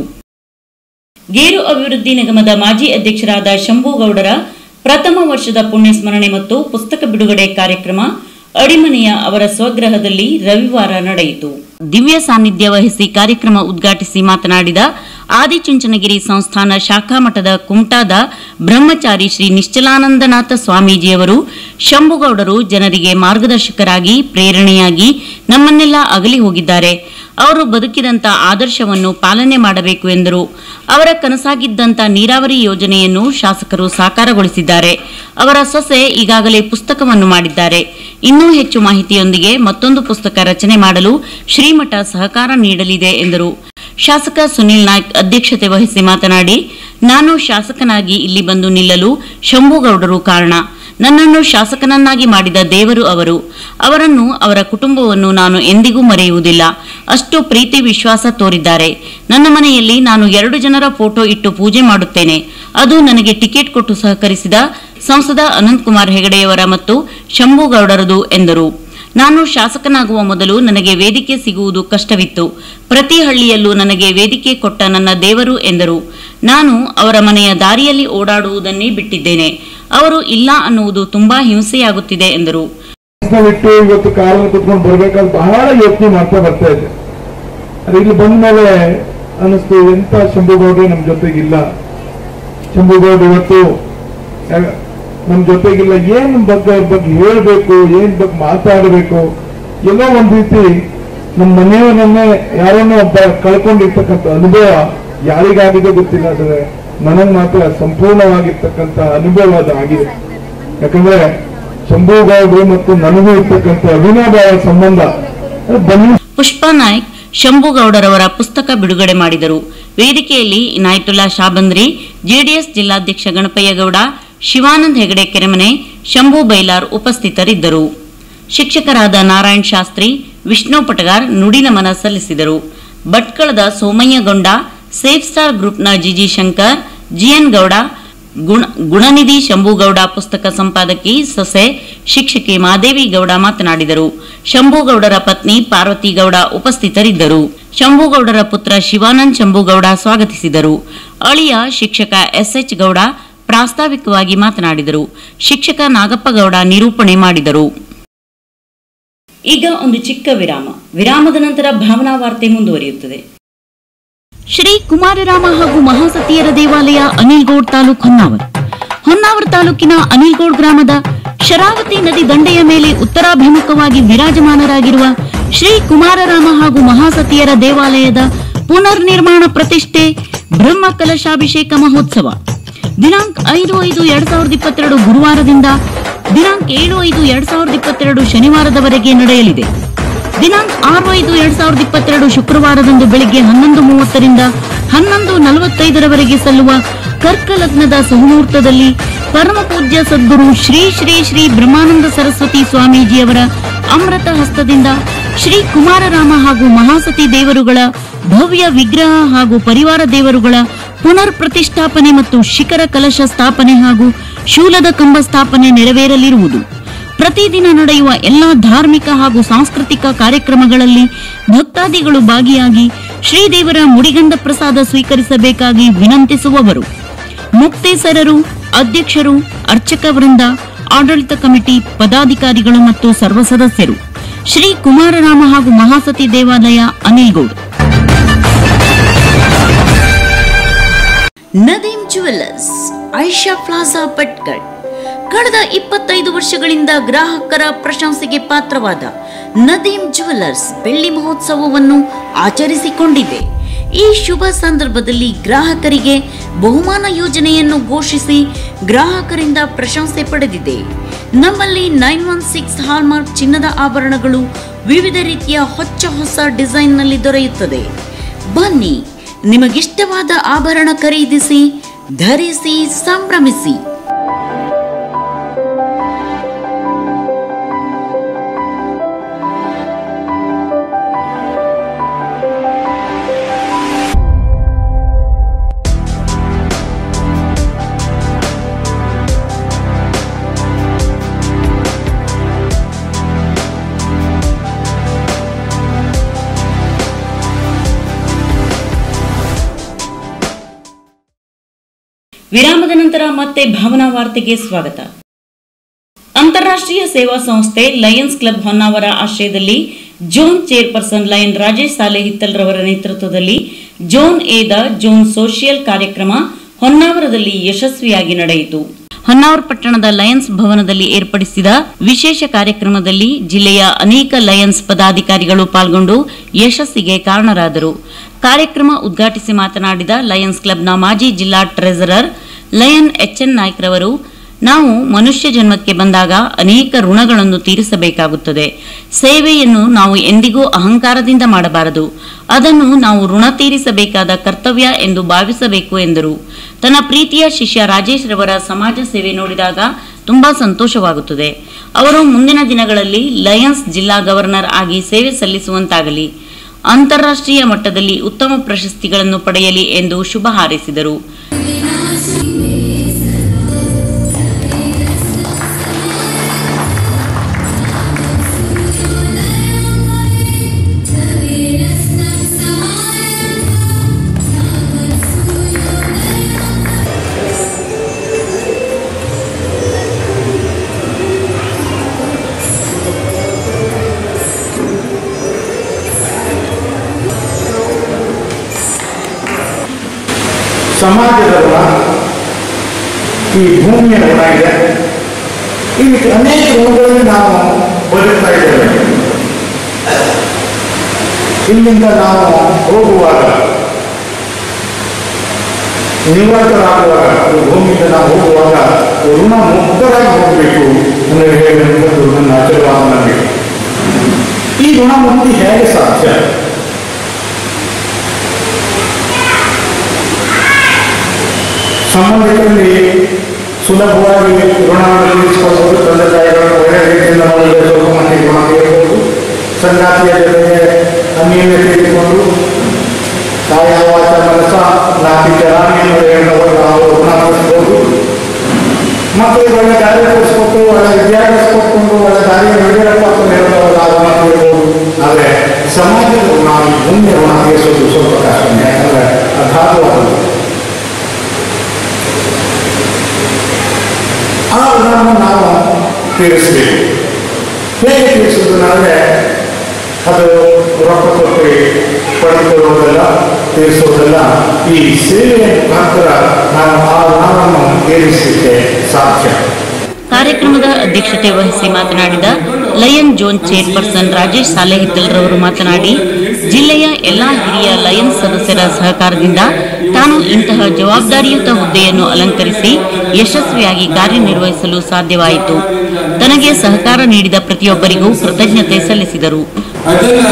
ಗೇರು ಅಭಿವೃದ್ಧಿ ನಿಗಮದ ಮಾಜಿ ಅಧ್ಯಕ್ಷರಾದ ಶಂಭುಗೌಡರ ಪ್ರಥಮ ವರ್ಷದ ಪುಣ್ಯಸ್ಮರಣೆ ಮತ್ತು ಪುಸ್ತಕ ಬಿಡುಗಡೆ ಕಾರ್ಯಕ್ರಮ ಅಡಿಮನೆಯ ಅವರ ಸ್ವಗೃಹದಲ್ಲಿ ರವಿವಾರ ನಡೆಯಿತು ದಿವ್ಯ ಸಾನ್ನಿಧ್ಯ ವಹಿಸಿ ಕಾರ್ಯಕ್ರಮ ಉದ್ಘಾಟಿಸಿ ಮಾತನಾಡಿದ ಆದಿಚುಂಚನಗಿರಿ ಸಂಸ್ಥಾನ ಶಾಖಾ ಮಠದ ಕುಮಟಾದ ಬ್ರಹ್ಮಚಾರಿ ಶ್ರೀ ನಿಶ್ಚಲಾನಂದನಾಥ ಸ್ವಾಮೀಜಿಯವರು ಶಂಭುಗೌಡರು ಜನರಿಗೆ ಮಾರ್ಗದರ್ಶಕರಾಗಿ ಪ್ರೇರಣೆಯಾಗಿ ನಮ್ಮನ್ನೆಲ್ಲ ಅಗಲಿ ಹೋಗಿದ್ದಾರೆ ಅವರು ಬದುಕಿದಂತ ಆದರ್ಶವನ್ನು ಪಾಲನೆ ಮಾಡಬೇಕು ಎಂದರು ಅವರ ಕನಸಾಗಿದ್ದಂತ ನೀರಾವರಿ ಯೋಜನೆಯನ್ನು ಶಾಸಕರು ಸಾಕಾರಗೊಳಿಸಿದ್ದಾರೆ ಅವರ ಸೊಸೆ ಈಗಾಗಲೇ ಪುಸ್ತಕವನ್ನು ಮಾಡಿದ್ದಾರೆ ಇನ್ನೂ ಹೆಚ್ಚು ಮಾಹಿತಿಯೊಂದಿಗೆ ಮತ್ತೊಂದು ಪುಸ್ತಕ ರಚನೆ ಮಾಡಲು ಶ್ರೀಮಠ ಸಹಕಾರ ನೀಡಲಿದೆ ಎಂದರು ಶಾಸಕ ಸುನಿಲ್ ನಾಯ್ಕ್ ಅಧ್ಯಕ್ಷತೆ ವಹಿಸಿ ಮಾತನಾಡಿ ನಾನು ಶಾಸಕನಾಗಿ ಇಲ್ಲಿ ಬಂದು ನಿಲ್ಲಲು ಶಂಭುಗೌಡರು ಕಾರಣ ನನ್ನನ್ನು ಶಾಸಕನನ್ನಾಗಿ ಮಾಡಿದ ದೇವರು ಅವರು ಅವರನ್ನು ಅವರ ಕುಟುಂಬವನ್ನು ನಾನು ಎಂದಿಗೂ ಮರೆಯುವುದಿಲ್ಲ ಅಷ್ಟು ಪ್ರೀತಿ ವಿಶ್ವಾಸ ತೋರಿದ್ದಾರೆ ನನ್ನ ಮನೆಯಲ್ಲಿ ನಾನು ಎರಡು ಜನರ ಫೋಟೋ ಇಟ್ಟು ಪೂಜೆ ಮಾಡುತ್ತೇನೆ ಅದು ನನಗೆ ಟಿಕೆಟ್ ಕೊಟ್ಟು ಸಹಕರಿಸಿದ ಸಂಸದ ಅನಂತಕುಮಾರ್ ಹೆಗಡೆಯವರ ಮತ್ತು ಶಂಭುಗೌಡರದು ಎಂದರು ನಾನು ಶಾಸಕನಾಗುವ ಮೊದಲು ನನಗೆ ವೇದಿಕೆ ಸಿಗುವುದು ಕಷ್ಟವಿತ್ತು ಪ್ರತಿ ಹಳ್ಳಿಯಲ್ಲೂ ನನಗೆ ವೇದಿಕೆ ಕೊಟ್ಟ ನನ್ನ ದೇವರು ಎಂದರು ನಾನು ಅವರ ಮನೆಯ ದಾರಿಯಲ್ಲಿ ಓಡಾಡುವುದನ್ನೇ ಬಿಟ್ಟಿದ್ದೇನೆ ಅವರು ಇಲ್ಲ ಅನ್ನುವುದು ತುಂಬಾ ಹಿಂಸೆಯಾಗುತ್ತಿದೆ ಎಂದರು ಬಿಟ್ಟು ಇವತ್ತು ಕಾರಲ್ಲಿ ಕುತ್ಕೊಂಡು ಬರ್ಬೇಕಾದ್ರೆ ಬಹಳ ಯೋಚನೆ ಮಾಡ್ತಾ ಬರ್ತಾ ಇದ್ದೆ ಆದ್ರೆ ಇಲ್ಲಿ ಬಂದ ಮೇಲೆ ಅನಿಸ್ತು ಎಂತ ಶಂಭುಗೌಡ್ರೆ ನಮ್ ಜೊತೆಗಿಲ್ಲ ಶಂಭುಗೌಡ್ರು ಇವತ್ತು ಯಾ- ನಮ್ ಜೊತೆಗಿಲ್ಲ ಏನ್ ಬಗ್ಗೆ ಅವ್ರ ಬಗ್ಗೆ ಹೇಳ್ಬೇಕು ಏನ್ ಬಗ್ಗೆ ಮಾತಾಡಬೇಕು ಎಲ್ಲೋ ಒಂದ್ ರೀತಿ ನಮ್ಮ ಮನೆಯವರನ್ನೇ ಯಾರನ್ನೋ ಒಬ್ಬ ಕಳ್ಕೊಂಡಿರ್ತಕ್ಕಂಥ ಅನುಭವ ಯಾರಿಗಾಗಿದೆ ಗೊತ್ತಿಲ್ಲ ಆದರೆ ನನಗ್ ಮಾತ್ರ ಸಂಪೂರ್ಣವಾಗಿರ್ತಕ್ಕಂಥ ಅನುಭವ ಅದು ಆಗಿದೆ ಯಾಕಂದ್ರೆ ಶಂಭುಗೌಡರು ಮತ್ತು ನನಗೂ ಇರ್ತಕ್ಕಂಥ ಅವಿನಾಭಾವ ಸಂಬಂಧ ಅದು ಬನ್ನಿ ಪುಷ್ಪಾ ನಾಯ್ಕ್ ಶಂಭುಗೌಡರವರ ಪುಸ್ತಕ ಬಿಡುಗಡೆ ಮಾಡಿದರು ವೇದಿಕೆಯಲ್ಲಿ ಇನಾಯತುಲ್ಲಾ ಶಾಬಂದ್ರಿ ಜೆಡಿಎಸ್ ಜಿಲ್ಲಾಧ್ಯಕ್ಷ ಗಣಪಯ್ಯಗೌಡ ಶಿವಾನಂದ್ ಹೆಗಡೆ ಕೆರೆಮನೆ ಶಂಭು ಬೈಲಾರ್ ಉಪಸ್ಥಿತರಿದ್ದರು ಶಿಕ್ಷಕರಾದ ನಾರಾಯಣ್ ಶಾಸ್ತ್ರಿ ವಿಷ್ಣು ಪಟಗಾರ್ ನುಡಿ ನಮನ ಸಲ್ಲಿಸಿದರು ಭಟ್ಕಳದ ಸೋಮಯ್ಯಗೌಡ ಸೇಫ್ ಸ್ಟಾರ್ ಗ್ರೂಪ್ನ ಜಿಜಿ ಶಂಕರ್ ಜಿಎನ್ ಗೌಡ ಗುಣ ಗುಣನಿಧಿ ಶಂಭುಗೌಡ ಪುಸ್ತಕ ಸಂಪಾದಕಿ ಸೊಸೆ ಶಿಕ್ಷಕಿ ಮಾದೇವಿ ಗೌಡ ಮಾತನಾಡಿದರು ಶಂಭುಗೌಡರ ಪತ್ನಿ ಪಾರ್ವತಿ ಗೌಡ ಉಪಸ್ಥಿತರಿದ್ದರು ಶಂಭುಗೌಡರ ಪುತ್ರ ಶಿವಾನಂದ್ ಶಂಭುಗೌಡ ಸ್ವಾಗತಿಸಿದರು ಅಳಿಯ ಶಿಕ್ಷಕ ಎಸ್ಎಚ್ ಗೌಡ ಪ್ರಾಸ್ತಾವಿಕವಾಗಿ ಮಾತನಾಡಿದರು ಶಿಕ್ಷಕ ನಾಗಪ್ಪಗೌಡ ನಿರೂಪಣೆ ಮಾಡಿದರು ಈಗ ಒಂದು ಚಿಕ್ಕ ವಿರಾಮ ವಿರಾಮದ ನಂತರ ಭಾವನಾ ವಾರ್ತೆ ಮುಂದುವರಿಯುತ್ತದೆ ಶ್ರೀ ಕುಮಾರರಾಮ ಹಾಗೂ ಮಹಾಸತಿಯರ ದೇವಾಲಯ ಅನಿಲ್ಗೌಡ್ ತಾಲೂಕ್ ಹೊನ್ನಾವರ್ ಹೊನ್ನಾವರ್ ತಾಲೂಕಿನ ಅನಿಲ್ಗೌಡ್ ಗ್ರಾಮದ ಶರಾವತಿ ನದಿ ದಂಡೆಯ ಮೇಲೆ ಉತ್ತರಾಭಿಮುಖವಾಗಿ ವಿರಾಜಮಾನರಾಗಿರುವ ಶ್ರೀ ಕುಮಾರರಾಮ ಹಾಗೂ ಮಹಾಸತಿಯರ ದೇವಾಲಯದ ಪುನರ್ ನಿರ್ಮಾಣ ಪ್ರತಿಷ್ಠೆ ಬ್ರಹ್ಮ ಕಲಶಾಭಿಷೇಕ ಮಹೋತ್ಸವ ದಿನಾಂಕ ಐದು ಐದು ಎರಡ್ ಸಾವಿರದ ಇಪ್ಪತ್ತೆರಡು ಗುರುವಾರದಿಂದ ದಿನಾಂಕ ಏಳು ಐದು ಎರಡ್ ಸಾವಿರದ ಇಪ್ಪತ್ತೆರಡು ಶನಿವಾರದವರೆಗೆ ನಡೆಯಲಿದೆ ದಿನಾಂಕ ಆರು ಐದು ಎರಡ್ ಸಾವಿರದ ಇಪ್ಪತ್ತೆರಡು ಶುಕ್ರವಾರದಂದು ಬೆಳಿಗ್ಗೆ ಹನ್ನೊಂದು ಮೂವತ್ತರಿಂದ ಹನ್ನೊಂದು ನಲವತ್ತೈದರವರೆಗೆ ಸಲ್ಲುವ ಕರ್ಕಲಗ್ನದ ಸುಮುಹೂರ್ತದಲ್ಲಿ ಪರಮ ಪೂಜ್ಯ ಸದ್ಗುರು ಶ್ರೀ ಶ್ರೀ ಶ್ರೀ ಬ್ರಹ್ಮಾನಂದ ಸರಸ್ವತಿ ಸ್ವಾಮೀಜಿಯವರ ಅಮೃತ ಹಸ್ತದಿಂದ ಶ್ರೀ ಕುಮಾರರಾಮ ಹಾಗೂ ಮಹಾಸತಿ ದೇವರುಗಳ ಭವ್ಯ ವಿಗ್ರಹ ಹಾಗೂ ಪರಿವಾರ ದೇವರುಗಳ ಪುನರ್ ಪ್ರತಿಷ್ಠಾಪನೆ ಮತ್ತು ಶಿಖರ ಕಲಶ ಸ್ಥಾಪನೆ ಹಾಗೂ ಶೂಲದ ಕಂಬ ಸ್ಥಾಪನೆ ನೆರವೇರಲಿರುವುದು ಪ್ರತಿದಿನ ನಡೆಯುವ ಎಲ್ಲಾ ಧಾರ್ಮಿಕ ಹಾಗೂ ಸಾಂಸ್ಕೃತಿಕ ಕಾರ್ಯಕ್ರಮಗಳಲ್ಲಿ ಭಕ್ತಾದಿಗಳು ಭಾಗಿಯಾಗಿ ಶ್ರೀದೇವರ ಮುಡಿಗಂಧ ಪ್ರಸಾದ ಸ್ವೀಕರಿಸಬೇಕಾಗಿ ವಿನಂತಿಸುವವರು ಮುಕ್ತೇಸರರು ಅಧ್ಯಕ್ಷರು ಅರ್ಚಕ ವೃಂದ ಆಡಳಿತ ಕಮಿಟಿ ಪದಾಧಿಕಾರಿಗಳು ಮತ್ತು ಸರ್ವ ಸದಸ್ಯರು ಶ್ರೀ ಕುಮಾರರಾಮ ಹಾಗೂ ಮಹಾಸತಿ ದೇವಾಲಯ ಅನಿಲ್ಗೌಡ್ ನದೀಂ ಜುವೆಲ್ಲರ್ಸ್ ಐಷಾ ಪ್ಲಾಜಾ ಭಟ್ಕಳ್ ಕಳೆದ ಇಪ್ಪತ್ತೈದು ವರ್ಷಗಳಿಂದ ಗ್ರಾಹಕರ ಪ್ರಶಂಸೆಗೆ ಪಾತ್ರವಾದ ನದೀಂ ಜುವೆಲ್ಲರ್ಸ್ ಬೆಳ್ಳಿ ಮಹೋತ್ಸವವನ್ನು ಆಚರಿಸಿಕೊಂಡಿದೆ ಈ ಶುಭ ಸಂದರ್ಭದಲ್ಲಿ ಗ್ರಾಹಕರಿಗೆ ಬಹುಮಾನ ಯೋಜನೆಯನ್ನು ಘೋಷಿಸಿ ಗ್ರಾಹಕರಿಂದ ಪ್ರಶಂಸೆ ಪಡೆದಿದೆ ನಮ್ಮಲ್ಲಿ ನೈನ್ ಒನ್ ಸಿಕ್ಸ್ ಹಾಲ್ಮಾರ್ಕ್ ಚಿನ್ನದ ಆಭರಣಗಳು ವಿವಿಧ ರೀತಿಯ ಹೊಚ್ಚ ಹೊಸ ಡಿಸೈನ್ನಲ್ಲಿ ದೊರೆಯುತ್ತದೆ ಬನ್ನಿ ನಿಮಗಿಷ್ಟವಾದ ಆಭರಣ ಖರೀದಿಸಿ ಧರಿಸಿ ಸಂಭ್ರಮಿಸಿ ವಿರಾಮದ ನಂತರ ಮತ್ತೆ ಭಾವನಾ ವಾರ್ತೆಗೆ ಸ್ವಾಗತ ಅಂತಾರಾಷ್ಟ್ರೀಯ ಸೇವಾ ಸಂಸ್ಥೆ ಲಯನ್ಸ್ ಕ್ಲಬ್ ಹೊನ್ನಾವರ ಆಶ್ರಯದಲ್ಲಿ ಜೋನ್ ಚೇರ್ಪರ್ಸನ್ ಲಯನ್ ರಾಜೇಶ್ ಸಾಲೆ ಹಿತ್ತಲ್ರವರ ನೇತೃತ್ವದಲ್ಲಿ ಜೋನ್ ಎದ ಜೋನ್ ಸೋಷಿಯಲ್ ಕಾರ್ಯಕ್ರಮ ಹೊನ್ನಾವರದಲ್ಲಿ ಯಶಸ್ವಿಯಾಗಿ ನಡೆಯಿತು ಹೊನ್ನಾವರ ಪಟ್ಟಣದ ಲಯನ್ಸ್ ಭವನದಲ್ಲಿ ಏರ್ಪಡಿಸಿದ ವಿಶೇಷ ಕಾರ್ಯಕ್ರಮದಲ್ಲಿ ಜಿಲ್ಲೆಯ ಅನೇಕ ಲಯನ್ಸ್ ಪದಾಧಿಕಾರಿಗಳು ಪಾಲ್ಗೊಂಡು ಯಶಸ್ಸಿಗೆ ಕಾರಣರಾದರು ಕಾರ್ಯಕ್ರಮ ಉದ್ಘಾಟಿಸಿ ಮಾತನಾಡಿದ ಲಯನ್ಸ್ ಕ್ಲಬ್ನ ಮಾಜಿ ಜಿಲ್ಲಾ ಟ್ರೆಸರರ್ ಲಯನ್ ಎಚ್ಎನ್ ನಾಯ್ಕ್ರವರು ನಾವು ಮನುಷ್ಯ ಜನ್ಮಕ್ಕೆ ಬಂದಾಗ ಅನೇಕ ಋಣಗಳನ್ನು ತೀರಿಸಬೇಕಾಗುತ್ತದೆ ಸೇವೆಯನ್ನು ನಾವು ಎಂದಿಗೂ ಅಹಂಕಾರದಿಂದ ಮಾಡಬಾರದು ಅದನ್ನು ನಾವು ಋಣ ತೀರಿಸಬೇಕಾದ ಕರ್ತವ್ಯ ಎಂದು ಭಾವಿಸಬೇಕು ಎಂದರು ತನ್ನ ಪ್ರೀತಿಯ ಶಿಷ್ಯ ರಾಜೇಶ್ ರವರ ಸಮಾಜ ಸೇವೆ ನೋಡಿದಾಗ ತುಂಬಾ ಸಂತೋಷವಾಗುತ್ತದೆ ಅವರು ಮುಂದಿನ ದಿನಗಳಲ್ಲಿ ಲಯನ್ಸ್ ಜಿಲ್ಲಾ ಗವರ್ನರ್ ಆಗಿ ಸೇವೆ ಸಲ್ಲಿಸುವಂತಾಗಲಿ ಅಂತಾರಾಷ್ಟ್ರೀಯ ಮಟ್ಟದಲ್ಲಿ ಉತ್ತಮ ಪ್ರಶಸ್ತಿಗಳನ್ನು ಪಡೆಯಲಿ ಎಂದು ಶುಭ ಹಾರೈಸಿದರು ಸಮಾಜದ ಋಣ ಈ ಭೂಮಿಯ ಋಣ ಇದೆ ಈ ಅನೇಕ ಋಣಗಳಲ್ಲಿ ನಾವು ಬದುಕ್ತಾ ಇದ್ದೇವೆ ಇಲ್ಲಿಂದ ನಾವು ಹೋಗುವಾಗ ನಿವೃತ್ತರಾಗುವಾಗ ಈ ಭೂಮಿಯಿಂದ ನಾವು ಹೋಗುವಾಗ ಋಣ ಮುಕ್ತರಾಗಿ ಹೋಗಬೇಕು ಅಂದರೆ ಹೇಳುವಂಥದ್ದು ನನ್ನ ಆಶೀರ್ವಾದ ನನಗೆ ಈ ಋಣ ಮುಕ್ತಿ ಹೇಗೆ ಸಾಧ್ಯ ಸಂಬಂಧಿಕರಲ್ಲಿ ಸುಲಭವಾಗಿ ಋಣವನ್ನು ತೀರಿಸಿಕೊಳ್ಳಬಹುದು ತಂದೆ ತಾಯಿಗಳನ್ನು ಒಳ್ಳೆಯ ರೀತಿಯಿಂದ ಮಾಡಿದರೆ ಸ್ವಲ್ಪ ಮಟ್ಟಿಗೆ ಋಣ ತೀರಬಹುದು ಸಂಗಾತಿಯ ಜೊತೆಗೆ ಅನ್ಯೋನ್ಯತೆ ಇಟ್ಟುಕೊಂಡು ಕಾಯ ವಾಚ ಮನಸ ನಾಟಿ ಚರಾಣಿಯನ್ನು ನಾವು ಋಣ ತೀರಿಸಬಹುದು ಮಕ್ಕಳಿಗೆ ಒಳ್ಳೆ ದಾರಿ ತೋರಿಸ್ಕೊಟ್ಟು ಒಳ್ಳೆ ವಿದ್ಯಾಭ್ಯಾಸ ಕೊಟ್ಕೊಂಡು ಒಳ್ಳೆ ದಾರಿಯ ನಡೆಯಪ್ಪ ಅಂತ ಹೇಳ್ತಾವಲ್ಲ ಆ ಋಣ ತೀರ್ಬೋದು ಆದರೆ ಸಮಾಜದ ಋಣ ಈ ಭೂಮಿಯ ಋಣ ತೀರಿಸೋದು ಸ್ವಲ್ಪ ಕಷ್ಟನೇ ಯಾಕಂದರೆ ಅಗಾಧವಾದದ್ದು ಆ ಋಣವನ್ನು ನಾವು ತೀರಿಸಬೇಕು ಹೇಗೆ ತೀರಿಸೋದನ್ನಾದರೆ ಅದು ರೊಕ್ಕ ಕೊಟ್ಟು ಪಡೆದುಕೊಳ್ಳುವುದಲ್ಲ ತೀರಿಸುವುದಲ್ಲ ಈ ಸೇವೆಯ ಮುಖಾಂತರ ನಾವು ಆ ಋಣವನ್ನು ತೀರಿಸಲಿಕ್ಕೆ ಸಾಧ್ಯ ಕಾರ್ಯಕ್ರಮದ ಅಧ್ಯಕ್ಷತೆ ವಹಿಸಿ ಮಾತನಾಡಿದ ಲಯನ್ ಜೋನ್ ಚೇರ್ಪರ್ಸನ್ ರಾಜೇಶ್ ಸಾಲೆಹಿತ್ತಲ್ರವರು ಮಾತನಾಡಿ ಜಿಲ್ಲೆಯ ಎಲ್ಲಾ ಹಿರಿಯ ಲಯನ್ ಸದಸ್ಯರ ಸಹಕಾರದಿಂದ ತಾನು ಇಂತಹ ಜವಾಬ್ದಾರಿಯುತ ಹುದ್ದೆಯನ್ನು ಅಲಂಕರಿಸಿ ಯಶಸ್ವಿಯಾಗಿ ಕಾರ್ಯನಿರ್ವಹಿಸಲು ಸಾಧ್ಯವಾಯಿತು ತನಗೆ ಸಹಕಾರ ನೀಡಿದ ಪ್ರತಿಯೊಬ್ಬರಿಗೂ ಕೃತಜ್ಞತೆ ಸಲ್ಲಿಸಿದರು ಅದನ್ನ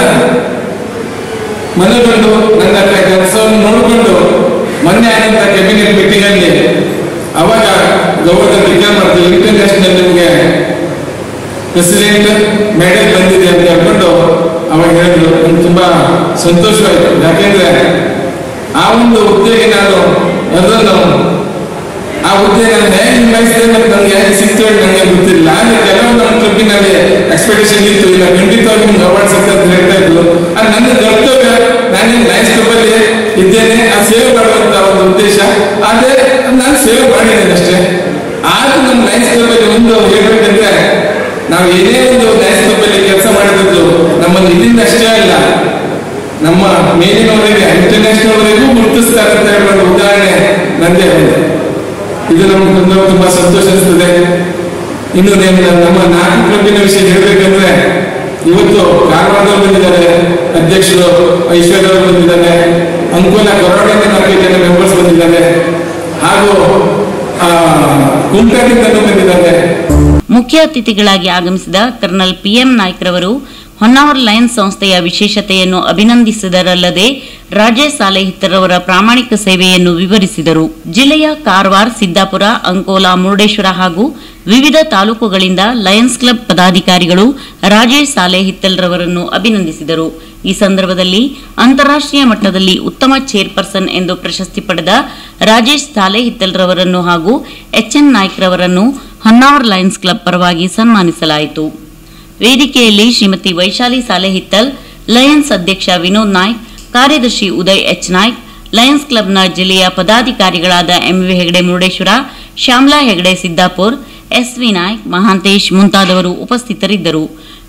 ಮನಗಂಡು ನನ್ನ ಕೆಲಸವನ್ನು ನೋಡಿಕೊಂಡು ಮೊನ್ನೆ ಆದಂತ ಕ್ಯಾಬಿನೆಟ್ ಮೀಟಿಂಗ್ ಅಲ್ಲಿ ಅವಾಗ ಗವರ್ನರ್ ಡಿಕ್ಲೇರ್ ಮಾಡ್ತೀವಿ ಇಂಟರ್ನ್ಯಾಷನಲ್ ನಿಮಗೆ ಪ್ರೆಸಿಡೆಂಟ್ ಮೆಡಲ್ ಬಂದಿದೆ ಅಂತ ಹೇಳ್ಕೊಂಡು ಅವಾಗ ಹೇಳಿದ್ರು ನಂಗೆ ತುಂಬಾ ಸಂತೋಷವಾಯಿತು ಯಾಕೆಂದ್ರೆ ಆ ಒಂದು ಹುದ್ದೆಗೆ ನಾನು ಅದನ್ನು ಆ ಹುದ್ದೆ ನಾನು ಹೇಗೆ ನಿಭಾಯಿಸಿದೆ ಮತ್ತು ನನಗೆ ಹೇಗೆ ಸಿಕ್ತು ಅಂತ ನನಗೆ ಗೊತ್ತಿಲ್ಲ ಆದರೆ ಕೆಲವು ನಮ್ಮ ಕ್ಲಬ್ಬಿನಲ್ಲಿ ಎಕ್ಸ್ಪೆಕ್ಟೇಷನ್ ಇತ್ತು ಇಲ್ಲ ಖಂಡಿತವಾಗಿ ನಿಮ್ಗೆ ಅವಾರ್ಡ್ ಸಿಗ್ತದೆ ಅಂತ ಹೇಳ್ತಾ ಇದ್ರು ಅದು ನನ್ನ ಕರ್ತವ್ಯ ನಾನು ಲಯನ್ಸ್ ಕ್ಲಬ್ಬಲ್ಲಿ ಇದ್ದೇನೆ ಆ ಸೇವೆ ಮಾಡುವಂತ ಒಂದು ಉದ್ದೇಶ ಆದರೆ ನಾನು ಸೇವೆ ಮಾಡಿದ್ದೇನೆ ಅಷ್ಟೇ ಆದ್ರೂ ನಮ್ಮ ಲಯನ್ಸ್ ಕ್ಲಬ್ಬಲ್ಲಿ ಒಂದು ಹೇಳ್ಬೇಕಂದ್ರೆ ನಾವು ಏನೇ ಒಂದು ಲಯನ್ಸ್ ಕ್ಲಬ್ಬಲ್ಲಿ ಕೆಲಸ ಮಾಡಿದ್ದು ನಮ್ಮನ್ನು ಇಲ್ಲಿಂದ ಅಷ್ಟೇ ಅಲ್ಲ ನಮ್ಮ ಮೇಲಿನವರಿಗೆ ಇಂಟರ್ನ್ಯಾಷನಲ್ ವರೆಗೂ ಗುರುತಿಸ್ತಾರೆ ಅಂತ ಹೇಳುವ ಉದಾಹರಣೆ ನಂದೇ ಇದೆ ಇದು ನಮ್ಗೆ ತುಂಬಾ ತುಂಬಾ ಸಂತೋಷ ಅನಿಸ್ತದೆ ಇನ್ನು నేను ನಮ್ಮ ನಾಲ್ಕು ಕ್ಲಬ್ಬಿನ ವಿಷಯ ಹೇಳ್ಬೇಕಂದ್ರೆ ಇವತ್ತು ಕಾರವಾರದವ್ರು ಬಂದಿದ್ದಾರೆ ಅಧ್ಯಕ್ಷರು ಐಶ್ವರ್ಯ ಅವರು ಬಂದಿದ್ದಾರೆ ಅಂಕೋಲ ಕೊರೋಡಿಂದ ನಾಲ್ಕು ಜನ ಮೆಂಬರ್ಸ್ ಬಂದಿದ್ದಾರೆ ಹಾಗೂ ಆ, ಕುಮಟಾದಿಂದ ಬಂದಿದ್ದಾರೆ ಮುಖ್ಯ ಅತಿಥಿಗಳಾಗಿ ಆಗಮಿಸಿದ ಕರ್ನಲ್ ಪಿಎಂ ನಾಯ್ಕ್ರವರು ಹೊನ್ನಾವರ ಲಯನ್ಸ್ ಸಂಸ್ಥೆಯ ವಿಶೇಷತೆಯನ್ನು ಅಭಿನಂದಿಸಿದರಲ್ಲದೆ ರಾಜೇಶ್ ಸಾಲೆಹಿತ್ತರವರ ಪ್ರಾಮಾಣಿಕ ಸೇವೆಯನ್ನು ವಿವರಿಸಿದರು ಜಿಲ್ಲೆಯ ಕಾರವಾರ ಸಿದ್ದಾಪುರ ಅಂಕೋಲಾ ಮುರುಡೇಶ್ವರ ಹಾಗೂ ವಿವಿಧ ತಾಲೂಕುಗಳಿಂದ ಲಯನ್ಸ್ ಕ್ಲಬ್ ಪದಾಧಿಕಾರಿಗಳು ರಾಜೇಶ್ ಸಾಲೆಹಿತ್ತಲ್ರವರನ್ನು ಅಭಿನಂದಿಸಿದರು ಈ ಸಂದರ್ಭದಲ್ಲಿ ಅಂತಾರಾಷ್ಟ್ರೀಯ ಮಟ್ಟದಲ್ಲಿ ಉತ್ತಮ ಚೇರ್ಪರ್ಸನ್ ಎಂದು ಪ್ರಶಸ್ತಿ ಪಡೆದ ರಾಜೇಶ್ ಸಾಲೆಹಿತ್ತಲ್ರವರನ್ನು ಹಾಗೂ ಎಚ್ಎನ್ ನಾಯ್ಕ್ರವರನ್ನು ಹೊನ್ನಾವರ್ ಲಯನ್ಸ್ ಕ್ಲಬ್ ಪರವಾಗಿ ಸನ್ಮಾನಿಸಲಾಯಿತು ವೇದಿಕೆಯಲ್ಲಿ ಶ್ರೀಮತಿ ವೈಶಾಲಿ ಸಾಲೆಹಿತ್ತಲ್ ಲಯನ್ಸ್ ಅಧ್ಯಕ್ಷ ವಿನೋದ್ ನಾಯ್ಕ್ ಕಾರ್ಯದರ್ಶಿ ಉದಯ್ ಎಚ್ ನಾಯ್ಕ್ ಲಯನ್ಸ್ ಕ್ಲಬ್ನ ಜಿಲ್ಲೆಯ ಪದಾಧಿಕಾರಿಗಳಾದ ಎಂವಿ ಹೆಗಡೆ ಮುರುಡೇಶ್ವರ ಶ್ಯಾಮ್ಲಾ ಹೆಗಡೆ ಸಿದ್ದಾಪುರ್ ಎಸ್ವಿ ನಾಯ್ಕ್ ಮಹಾಂತೇಶ್ ಮುಂತಾದವರು ಉಪಸ್ಥಿತರಿದ್ದರು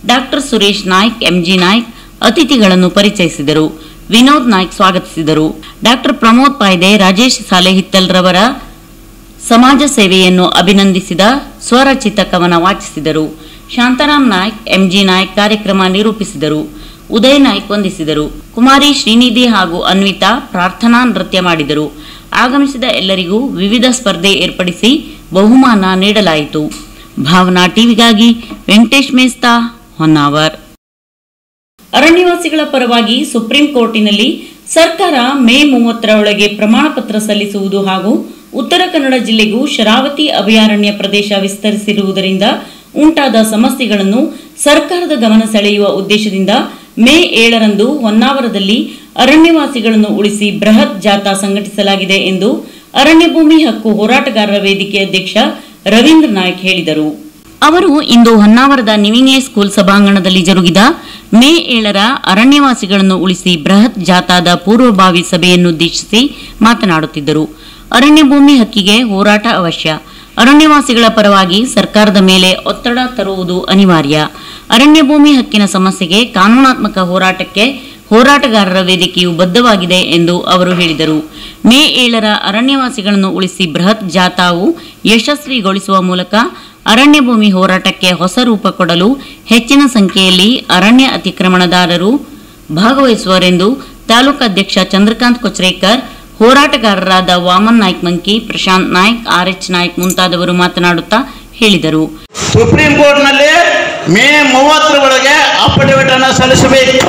ಡಾಕ್ಟರ್ ಸುರೇಶ್ ನಾಯ್ಕ್ ಎಂಜಿ ನಾಯ್ಕ್ ಅತಿಥಿಗಳನ್ನು ಪರಿಚಯಿಸಿದರು ವಿನೋದ್ ನಾಯ್ಕ್ ಸ್ವಾಗತಿಸಿದರು ಡಾಕ್ಟರ್ ಪ್ರಮೋದ್ ಪಾಯ್ದೆ ರಾಜೇಶ್ ಸಾಲೆಹಿತ್ತಲ್ ರವರ ಸಮಾಜ ಸೇವೆಯನ್ನು ಅಭಿನಂದಿಸಿದ ಸ್ವರಚಿತ ಕವನ ವಾಚಿಸಿದರು ಶಾಂತಾರಾಮ್ ನಾಯ್ಕ್ ಎಂಜಿ ನಾಯ್ಕ್ ಕಾರ್ಯಕ್ರಮ ನಿರೂಪಿಸಿದರು ಉದಯ್ ನಾಯ್ಕ್ ವಂದಿಸಿದರು ಕುಮಾರಿ ಶ್ರೀನಿಧಿ ಹಾಗೂ ಅನ್ವಿತಾ ಪ್ರಾರ್ಥನಾ ನೃತ್ಯ ಮಾಡಿದರು ಆಗಮಿಸಿದ ಎಲ್ಲರಿಗೂ ವಿವಿಧ ಸ್ಪರ್ಧೆ ಏರ್ಪಡಿಸಿ ಬಹುಮಾನ ನೀಡಲಾಯಿತು ಭಾವನಾ ಟಿವಿಗಾಗಿ ವೆಂಕಟೇಶ್ ಮೇಸ್ತಾ ಹೊನ್ನಾವರ್ ಅರಣ್ಯವಾಸಿಗಳ ಪರವಾಗಿ ಸುಪ್ರೀಂ ಕೋರ್ಟಿನಲ್ಲಿ ಸರ್ಕಾರ ಮೇ ಮೂವತ್ತರ ಒಳಗೆ ಪ್ರಮಾಣ ಪತ್ರ ಸಲ್ಲಿಸುವುದು ಹಾಗೂ ಉತ್ತರ ಕನ್ನಡ ಜಿಲ್ಲೆಗೂ ಶರಾವತಿ ಅಭಯಾರಣ್ಯ ಪ್ರದೇಶ ವಿಸ್ತರಿಸಿರುವುದರಿಂದ ಉಂಟಾದ ಸಮಸ್ಯೆಗಳನ್ನು ಸರ್ಕಾರದ ಗಮನ ಸೆಳೆಯುವ ಉದ್ದೇಶದಿಂದ ಮೇ ಏಳರಂದು ಹೊನ್ನಾವರದಲ್ಲಿ ಅರಣ್ಯವಾಸಿಗಳನ್ನು ಉಳಿಸಿ ಬೃಹತ್ ಜಾಥಾ ಸಂಘಟಿಸಲಾಗಿದೆ ಎಂದು ಅರಣ್ಯ ಭೂಮಿ ಹಕ್ಕು ಹೋರಾಟಗಾರರ ವೇದಿಕೆ ಅಧ್ಯಕ್ಷ ರವೀಂದ್ರ ನಾಯ್ಕ್ ಹೇಳಿದರು ಅವರು ಇಂದು ಹೊನ್ನಾವರದ ನಿವಿಂಗೆ ಸ್ಕೂಲ್ ಸಭಾಂಗಣದಲ್ಲಿ ಜರುಗಿದ ಮೇ ಏಳರ ಅರಣ್ಯವಾಸಿಗಳನ್ನು ಉಳಿಸಿ ಬೃಹತ್ ಜಾಥಾದ ಪೂರ್ವಭಾವಿ ಸಭೆಯನ್ನುದ್ದೇಶಿಸಿ ಮಾತನಾಡುತ್ತಿದ್ದರು ಅರಣ್ಯ ಭೂಮಿ ಹಕ್ಕಿಗೆ ಹೋರಾಟ ಅವಶ್ಯ ಅರಣ್ಯವಾಸಿಗಳ ಪರವಾಗಿ ಸರ್ಕಾರದ ಮೇಲೆ ಒತ್ತಡ ತರುವುದು ಅನಿವಾರ್ಯ ಅರಣ್ಯ ಭೂಮಿ ಹಕ್ಕಿನ ಸಮಸ್ಯೆಗೆ ಕಾನೂನಾತ್ಮಕ ಹೋರಾಟಕ್ಕೆ ಹೋರಾಟಗಾರರ ವೇದಿಕೆಯು ಬದ್ಧವಾಗಿದೆ ಎಂದು ಅವರು ಹೇಳಿದರು ಮೇ ಏಳರ ಅರಣ್ಯವಾಸಿಗಳನ್ನು ಉಳಿಸಿ ಬೃಹತ್ ಜಾಥಾವು ಯಶಸ್ವಿಗೊಳಿಸುವ ಮೂಲಕ ಅರಣ್ಯ ಭೂಮಿ ಹೋರಾಟಕ್ಕೆ ಹೊಸ ರೂಪ ಕೊಡಲು ಹೆಚ್ಚಿನ ಸಂಖ್ಯೆಯಲ್ಲಿ ಅರಣ್ಯ ಅತಿಕ್ರಮಣದಾರರು ಭಾಗವಹಿಸುವರೆಂದು ತಾಲೂಕಾಧ್ಯಕ್ಷ ಚಂದ್ರಕಾಂತ್ ಕೊಚ್ರೇಕರ್ ಹೋರಾಟಗಾರರಾದ ವಾಮನ್ ನಾಯ್ಕ್ ಮಂಕಿ ಪ್ರಶಾಂತ್ ನಾಯ್ಕ್ ಆರ್ ಎಚ್ ನಾಯ್ಕ್ ಮುಂತಾದವರು ಮಾತನಾಡುತ್ತಾ ಹೇಳಿದರು ಸುಪ್ರೀಂ ಕೋರ್ಟ್ನಲ್ಲಿ ಮೇ ಮೂವತ್ತರ ಒಳಗೆ ಅಫಿಡವಿಟ್ ಅನ್ನು ಸಲ್ಲಿಸಬೇಕು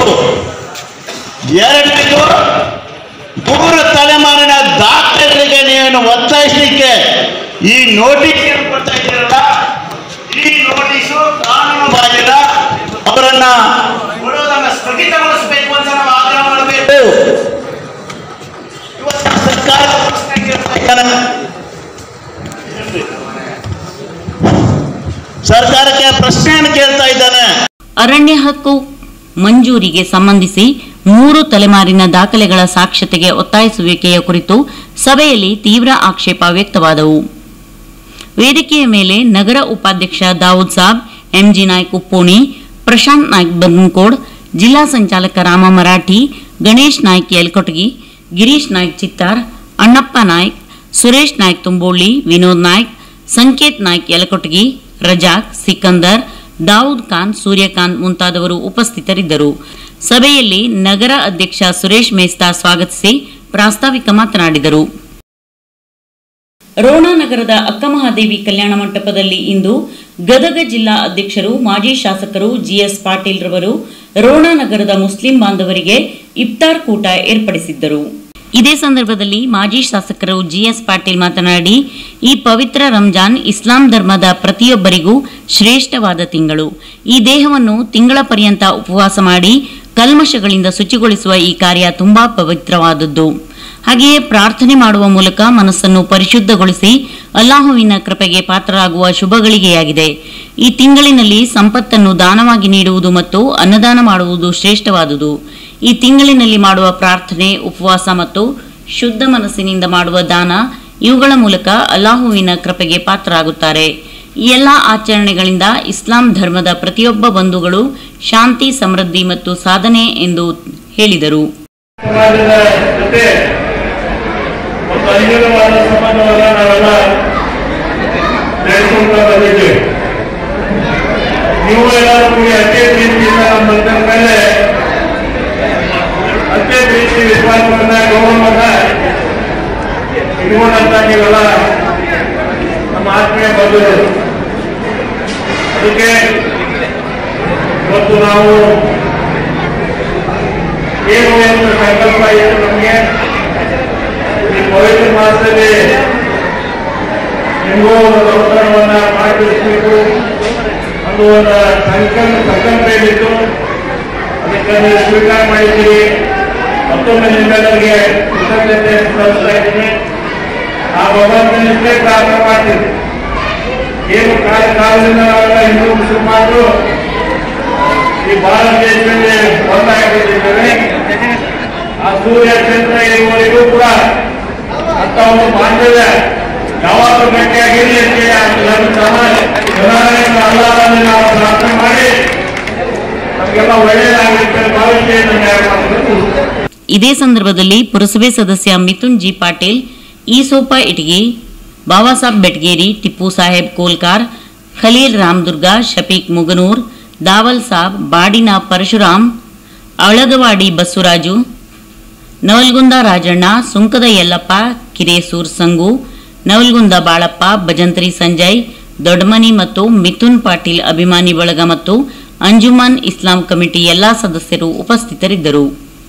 ಎರಡನೇದು ಮೂರು ತಲೆಮಾರಿನ ದಾಖಲೆಗಳಿಗೆ ನೀವೇನು ಒತ್ತಾಯಿಸಲಿಕ್ಕೆ ಈ ನೋಟಿಸ್ ಏನು ಕೊಡ್ತಾ ಇದ್ದೀರಲ್ಲ ಈ ನೋಟಿಸು ಕಾನೂನು ಬಾಹಿರ ಅವರನ್ನ ಕೊಡೋದನ್ನ ಸ್ಥಗಿತಗೊಳಿಸಬೇಕು ಅಂತ ನಾವು ಆಗ್ರಹ ಮಾಡಬೇಕು ಇವತ್ತು ಸರ್ಕಾರ ಪ್ರಶ್ನೆ ಕೇಳ್ತಾ ಇದ್ದಾರೆ ಸರ್ಕಾರಕ್ಕೆ ಪ್ರಶ್ನೆಯನ್ನು ಕೇಳ್ತಾ ಇದ್ದಾನೆ ಅರಣ್ಯ ಹಕ್ಕು ಮಂಜೂರಿಗೆ ಸಂಬಂಧಿಸಿ ಮೂರು ತಲೆಮಾರಿನ ದಾಖಲೆಗಳ ಸಾಕ್ಷ್ಯತೆಗೆ ಒತ್ತಾಯಿಸುವಿಕೆಯ ಕುರಿತು ಸಭೆಯಲ್ಲಿ ತೀವ್ರ ಆಕ್ಷೇಪ ವ್ಯಕ್ತವಾದವು ವೇದಿಕೆಯ ಮೇಲೆ ನಗರ ಉಪಾಧ್ಯಕ್ಷ ದಾವೂದ್ ಸಾಬ್ ಎಂಜಿ ನಾಯ್ಕ್ ಉಪ್ಪೋಣಿ ಪ್ರಶಾಂತ್ ನಾಯ್ಕ್ ಬನ್ಕೋಡ್ ಜಿಲ್ಲಾ ಸಂಚಾಲಕ ರಾಮ ಮರಾಠಿ ಗಣೇಶ್ ನಾಯ್ಕ್ ಯಲ್ಕೊಟಗಿ ಗಿರೀಶ್ ನಾಯ್ಕ್ ಚಿತ್ತಾರ್ ಅಣ್ಣಪ್ಪ ನಾಯ್ಕ್ ಸುರೇಶ್ ನಾಯ್ಕ್ ತುಂಬೋಳಿ ವಿನೋದ್ ನಾಯ್ಕ್ ಸಂಕೇತ್ ನಾಯ್ಕ್ ಯಲಕೊಟಗಿ ರಜಾಕ್ ಸಿಕಂದರ್ ದಾವೂದ್ ಖಾನ್ ಸೂರ್ಯಕಾಂತ್ ಮುಂತಾದವರು ಉಪಸ್ಥಿತರಿದ್ದರು ಸಭೆಯಲ್ಲಿ ನಗರ ಅಧ್ಯಕ್ಷ ಸುರೇಶ್ ಮೇಸ್ತಾ ಸ್ವಾಗತಿಸಿ ಪ್ರಾಸ್ತಾವಿಕ ಮಾತನಾಡಿದರು ರೋಣ ನಗರದ ಅಕ್ಕಮಹಾದೇವಿ ಕಲ್ಯಾಣ ಮಂಟಪದಲ್ಲಿ ಇಂದು ಗದಗ ಜಿಲ್ಲಾ ಅಧ್ಯಕ್ಷರು ಮಾಜಿ ಶಾಸಕರು ಜಿಎಸ್ ಪಾಟೀಲ್ ರವರು ರೋಣ ನಗರದ ಮುಸ್ಲಿಂ ಬಾಂಧವರಿಗೆ ಇಫ್ತಾರ್ ಕೂಟ ಏರ್ಪಡಿಸಿದ್ದರು ಇದೇ ಸಂದರ್ಭದಲ್ಲಿ ಮಾಜಿ ಶಾಸಕರು ಜಿಎಸ್ ಪಾಟೀಲ್ ಮಾತನಾಡಿ ಈ ಪವಿತ್ರ ರಂಜಾನ್ ಇಸ್ಲಾಂ ಧರ್ಮದ ಪ್ರತಿಯೊಬ್ಬರಿಗೂ ಶ್ರೇಷ್ಠವಾದ ತಿಂಗಳು ಈ ದೇಹವನ್ನು ತಿಂಗಳ ಪರ್ಯಂತ ಉಪವಾಸ ಮಾಡಿ ಕಲ್ಮಶಗಳಿಂದ ಶುಚಿಗೊಳಿಸುವ ಈ ಕಾರ್ಯ ತುಂಬಾ ಪವಿತ್ರವಾದದ್ದು ಹಾಗೆಯೇ ಪ್ರಾರ್ಥನೆ ಮಾಡುವ ಮೂಲಕ ಮನಸ್ಸನ್ನು ಪರಿಶುದ್ಧಗೊಳಿಸಿ ಅಲ್ಲಾಹುವಿನ ಕೃಪೆಗೆ ಪಾತ್ರರಾಗುವ ಶುಭಗಳಿಗೆಯಾಗಿದೆ ಈ ತಿಂಗಳಿನಲ್ಲಿ ಸಂಪತ್ತನ್ನು ದಾನವಾಗಿ ನೀಡುವುದು ಮತ್ತು ಅನ್ನದಾನ ಮಾಡುವುದು ಶ್ರೇಷ್ಠವಾದುದು ಈ ತಿಂಗಳಿನಲ್ಲಿ ಮಾಡುವ ಪ್ರಾರ್ಥನೆ ಉಪವಾಸ ಮತ್ತು ಶುದ್ಧ ಮನಸ್ಸಿನಿಂದ ಮಾಡುವ ದಾನ ಇವುಗಳ ಮೂಲಕ ಅಲ್ಲಾಹುವಿನ ಕೃಪೆಗೆ ಪಾತ್ರರಾಗುತ್ತಾರೆ ಈ ಎಲ್ಲ ಆಚರಣೆಗಳಿಂದ ಇಸ್ಲಾಂ ಧರ್ಮದ ಪ್ರತಿಯೊಬ್ಬ ಬಂಧುಗಳು ಶಾಂತಿ ಸಮೃದ್ಧಿ ಮತ್ತು ಸಾಧನೆ ಎಂದು ಹೇಳಿದರು ಸಮಾಜದ ಜೊತೆ ಒಂದು ಅನ್ಯೂನವಾದ ಸಂಬಂಧವನ್ನ ನಾವೆಲ್ಲ ನಡೆಸ್ಕೊಂತ ಬಂದಿದ್ದೇವೆ ನೀವು ಎಲ್ಲ ನಮಗೆ ಅಷ್ಟೇ ಪ್ರೀತಿಯಿಂದ ನಮ್ಮ ಬಂದ ಮೇಲೆ ಅಷ್ಟೇ ಪ್ರೀತಿ ವಿಶ್ವಾಸವನ್ನ ಗೌರವವನ್ನ ಇಟ್ಕೊಂಡಂತ ನೀವೆಲ್ಲ ನಮ್ಮ ಆತ್ಮೀಯ ಬಂಧುಗಳು ಅದಕ್ಕೆ ಇವತ್ತು ನಾವು ಏನು ಎಂದು ಸಂಕಲ್ಪ ಇದೆ ನಮಗೆ ಈ ಪವಿತ್ರ ಮಾಸದಲ್ಲಿ ನಿಮಗೂ ಒಂದು ಅವಸರವನ್ನ ಮಾಡಿಸಬೇಕು ಅದು ಒಂದು ಸಂಕಲ್ಪ ಸಂಕಲ್ಪ ಏನಿತ್ತು ಅದಕ್ಕೆ ನೀವು ಸ್ವೀಕಾರ ಮಾಡಿದ್ದೀರಿ ಮತ್ತೊಮ್ಮೆ ನಿಮ್ಮೆಲ್ಲರಿಗೆ ಕೃತಜ್ಞತೆ ಸಲ್ಲಿಸ್ತಾ ಇದ್ದೀನಿ ಆ ಭಗವಂತನಿಂದಲೇ ಪ್ರಾರ್ಥನೆ ಮಾಡ್ತೀನಿ ಏನು ಕಾಲ ಕಾಲದಿಂದ ನಾವೆಲ್ಲ ಹಿಂದೂ ಮುಸಲ್ಮಾನರು ಈ ಭಾರತ ದೇಶದಲ್ಲಿ ಒಂದಾಗಿದ್ದೇವೆ ಆ ಸೂರ್ಯ ಚಂದ್ರ ಇರುವವರೆಗೂ ಕೂಡ ಅಂತ ಒಂದು ಬಾಂಧವ್ಯ ಯಾವಾಗಲೂ ಗಟ್ಟಿಯಾಗಿರಲಿ ಅಂತ ಹೇಳಿ ಆ ನಮ್ಮ ಸಮಾಜ ಜನರನ್ನು ಅಲ್ಲಾಹರಲ್ಲಿ ನಾವು ಪ್ರಾರ್ಥನೆ ಮಾಡಿ ಎಲ್ಲ ಒಳ್ಳೆಯದಾಗಲಿ ಅಂತ ಭಾವಿಕೆಯನ್ನು ನ್ಯಾಯವಾದದಲ್ಲಿ ಇದೇ ಸಂದರ್ಭದಲ್ಲಿ ಪುರಸಭೆ ಸದಸ್ಯ ಮಿಥುನ್ ಜಿ ಪಾಟೀಲ್ ಈಸೋಪ ಇಟಗಿ ಬಾಬಾಸಾಬ್ ಬೆಟ್ಗೇರಿ ಟಿಪ್ಪು ಸಾಹೇಬ್ ಕೋಲ್ಕಾರ್ ಖಲೀಲ್ ರಾಮದುರ್ಗ ಶಫೀಕ್ ಮುಗನೂರ್ ದಾವಲ್ ಸಾಬ್ ಬಾಡಿನ ಪರಶುರಾಮ್ ಅಳಗವಾಡಿ ಬಸವರಾಜು ನವಲ್ಗುಂದ ರಾಜಣ್ಣ ಸುಂಕದ ಯಲ್ಲಪ್ಪ ಕಿರೇಸೂರ್ ಸಂಗು ನವಲ್ಗುಂದ ಬಾಳಪ್ಪ ಭಜಂತ್ರಿ ಸಂಜಯ್ ದೊಡ್ಡಮನಿ ಮತ್ತು ಮಿಥುನ್ ಪಾಟೀಲ್ ಅಭಿಮಾನಿ ಬಳಗ ಮತ್ತು ಅಂಜುಮನ್ ಇಸ್ಲಾಂ ಕಮಿಟಿ ಎಲ್ಲಾ ಸದಸ್ಯರು ಉಪಸ್ಥಿತರಿದ್ದರು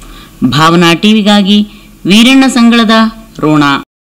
ಭಾವನಾ ಟಿವಿಗಾಗಿ ವೀರಣ್ಣ ಸಂಗಳದ ರೋಣ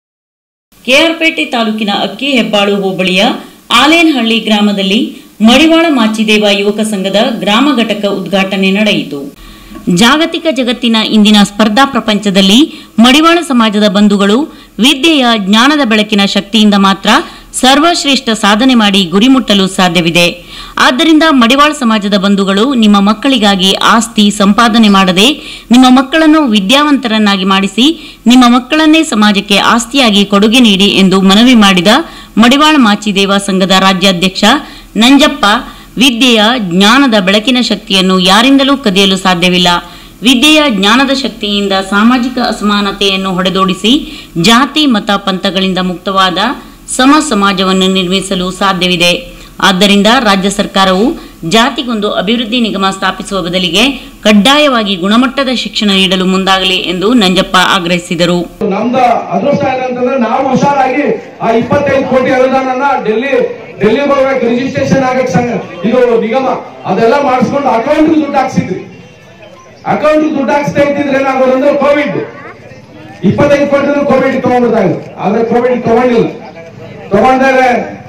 ಕೆಆರ್ಪೇಟೆ ತಾಲೂಕಿನ ಅಕ್ಕಿ ಹೆಬ್ಬಾಳು ಹೋಬಳಿಯ ಆಲೇನಹಳ್ಳಿ ಗ್ರಾಮದಲ್ಲಿ ಮಡಿವಾಳ ಮಾಚಿದೇವ ಯುವಕ ಸಂಘದ ಗ್ರಾಮ ಘಟಕ ಉದ್ಘಾಟನೆ ನಡೆಯಿತು ಜಾಗತಿಕ ಜಗತ್ತಿನ ಇಂದಿನ ಸ್ಪರ್ಧಾ ಪ್ರಪಂಚದಲ್ಲಿ ಮಡಿವಾಳ ಸಮಾಜದ ಬಂಧುಗಳು ವಿದ್ಯೆಯ ಜ್ಞಾನದ ಬೆಳಕಿನ ಶಕ್ತಿಯಿಂದ ಮಾತ್ರ ಸರ್ವಶ್ರೇಷ್ಠ ಸಾಧನೆ ಮಾಡಿ ಗುರಿ ಮುಟ್ಟಲು ಸಾಧ್ಯವಿದೆ ಆದ್ದರಿಂದ ಮಡಿವಾಳ ಸಮಾಜದ ಬಂಧುಗಳು ನಿಮ್ಮ ಮಕ್ಕಳಿಗಾಗಿ ಆಸ್ತಿ ಸಂಪಾದನೆ ಮಾಡದೆ ನಿಮ್ಮ ಮಕ್ಕಳನ್ನು ವಿದ್ಯಾವಂತರನ್ನಾಗಿ ಮಾಡಿಸಿ ನಿಮ್ಮ ಮಕ್ಕಳನ್ನೇ ಸಮಾಜಕ್ಕೆ ಆಸ್ತಿಯಾಗಿ ಕೊಡುಗೆ ನೀಡಿ ಎಂದು ಮನವಿ ಮಾಡಿದ ಮಡಿವಾಳ ಮಾಚಿದೇವ ಸಂಘದ ರಾಜ್ಯಾಧ್ಯಕ್ಷ ನಂಜಪ್ಪ ವಿದ್ಯೆಯ ಜ್ಞಾನದ ಬೆಳಕಿನ ಶಕ್ತಿಯನ್ನು ಯಾರಿಂದಲೂ ಕದಿಯಲು ಸಾಧ್ಯವಿಲ್ಲ ವಿದ್ಯೆಯ ಜ್ಞಾನದ ಶಕ್ತಿಯಿಂದ ಸಾಮಾಜಿಕ ಅಸಮಾನತೆಯನ್ನು ಹೊಡೆದೋಡಿಸಿ ಜಾತಿ ಮತ ಪಂಥಗಳಿಂದ ಮುಕ್ತವಾದ ಸಮ ಸಮಾಜವನ್ನು ನಿರ್ಮಿಸಲು ಸಾಧ್ಯವಿದೆ ಆದ್ದರಿಂದ ರಾಜ್ಯ ಸರ್ಕಾರವು ಜಾತಿಗೊಂದು ಅಭಿವೃದ್ಧಿ ನಿಗಮ ಸ್ಥಾಪಿಸುವ ಬದಲಿಗೆ ಕಡ್ಡಾಯವಾಗಿ ಗುಣಮಟ್ಟದ ಶಿಕ್ಷಣ ನೀಡಲು ಮುಂದಾಗಲಿ ಎಂದು ನಂಜಪ್ಪ ಆಗ್ರಹಿಸಿದರು ನಮ್ದು ಅದೃಷ್ಟ ಏನಂತಂದ್ರೆ ನಾವು ಹುಷಾರಾಗಿ ಆ ಇಪ್ಪತ್ತೈದು ಕೋಟಿ ಅನುದಾನನ ಡೆಲ್ಲಿ ಡೆಲ್ಲಿ ಹೋಗ್ಬೇಕು ರಿಜಿಸ್ಟ್ರೇಷನ್ ಆಗಕ್ ಸಂಘ ಇದು ನಿಗಮ ಅದೆಲ್ಲ ಮಾಡಿಸ್ಕೊಂಡು ಅಕೌಂಟ್ ದುಡ್ಡು ಹಾಕ್ಸಿದ್ರಿ ಅಕೌಂಟ್ ದುಡ್ಡು ಹಾಕ್ಸ್ತಾ ಇದ್ದಿದ್ರೆ ಏನಾಗೋದಂದ್ರೆ ಕೋವಿಡ್ ಇಪ್ಪತ್ತೈದು ಕೋಟಿ ಕೋವಿಡ್ ತಗೊಂಡ್ಬಿಡ್ತಾಯಿದ್ರು ಆದ್ರೆ ಕೋವಿಡ್ ತಗೊಂಡಿಲ್ಲ ತಗೊಂಡಾಗ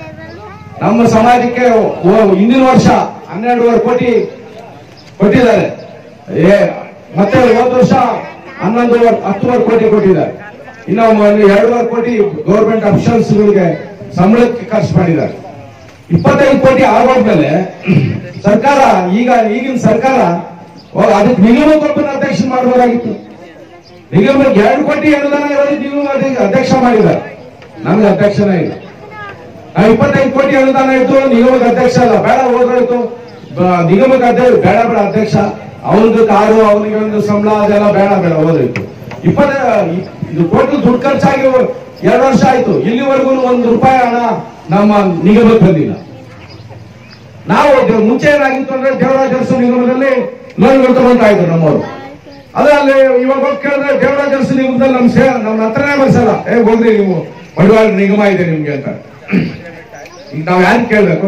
ನಮ್ಮ ಸಮಾಜಕ್ಕೆ ಓ- ಹಿಂದಿನ ವರ್ಷ ಹನ್ನೆರಡೂವರೆ ಕೋಟಿ ಕೊಟ್ಟಿದ್ದಾರೆ ಏ ಮತ್ತೆ ಹೋದ ವರ್ಷ ಹನ್ನೊಂದುವರೆ ಹತ್ತುವರೆ ಕೋಟಿ ಕೊಟ್ಟಿದ್ದಾರೆ ಇನ್ನು ಒಂದು ಎರಡೂವರೆ ಕೋಟಿ ಗೌರ್ಮೆಂಟ್ ಅಫಿಷಿಯಲ್ಸ್ಗಳಿಗೆ ಸಂಬಳಕ್ಕೆ ಖರ್ಚು ಮಾಡಿದ್ದಾರೆ ಇಪ್ಪತ್ತೈದು ಕೋಟಿ ಆಗೋದ್ಮೇಲೆ ಸರ್ಕಾರ ಈಗ ಈಗಿನ ಸರ್ಕಾರ ಓ, ಅದಕ್ಕೆ ನಿಗಮಕ್ಕೊಬ್ಬನ ಅಧ್ಯಕ್ಷ ಮಾಡಬಹುದಾಗಿತ್ತು ನಿಗಮಕ್ಕೆ ಎರಡು ಕೋಟಿ ಅನುದಾನ ಇರೋದು ನಿಗಮ ಅಧ್ಯಕ್ಷ ಮಾಡಿದ್ದಾರೆ ನಮ್ಗೆ ಅಧ್ಯಕ್ಷನೇ ಇಲ್ಲ ನಾವು ಇಪ್ಪತ್ತೈದು ಕೋಟಿ ಅನುದಾನ ಇತ್ತು ನಿಗಮಕ್ಕೆ ಅಧ್ಯಕ್ಷ ಅಲ್ಲ ಬೇಡ ಹೋದ್ರಾಯ್ತು ಬ- ನಿಗಮಕ್ಕೆ ಅಧ್ಯಕ್ಷ ಬೇಡ ಬೇಡ ಅಧ್ಯಕ್ಷ ಅವನಿಗೆ ಕಾರು ಅವನಿಗೆ ಒಂದು ಸಂಬಳ ಅದೆಲ್ಲ ಬೇಡ ಬೇಡ ಹೋದ್ರಾಯ್ತು ಇಪ್ಪತ್ತ ಇದು ಟೋಟಲ್ ದುಡ್ಡು ಖರ್ಚಾಗಿ ಎರಡು ವರ್ಷ ಆಯ್ತು ಇಲ್ಲಿವರೆಗೂ ಒಂದು ರೂಪಾಯಿ ಹಣ ನಮ್ಮ ನಿಗಮಕ್ಕೆ ಬಂದಿಲ್ಲ ನಾವು ದೇ- ಮುಂಚೆ ಏನಾಗಿತ್ತು ಅಂದ್ರೆ ದೇವರಾಜ ಅರಸು ನಿಗಮದಲ್ಲಿ ಲೋನ್ಗಳು ತಗೊಂತಾ ಇದ್ರು ನಮ್ಮವರು ಅದೇ ಅಲ್ಲಿ ಇವಾಗ ಹೋಗಿ ಕೇಳಿದ್ರೆ ದೇವರಾಜ ಅರಸು ನಿಗಮದಲ್ಲಿ ನಮ್ ಸೇ ನಮ್ಮ ಹತ್ರನೇ ಬರ್ಸಲ್ಲ ಏ ಹೋಗ್ರಿ ನೀವು ಬಂಡವಾಳ ನಿಗಮ ಇದೆ ನಿಮ್ಗೆ ಅಂತ ಈಗ ನಾವ್ ಯಾರು ಕೇಳ್ಬೇಕು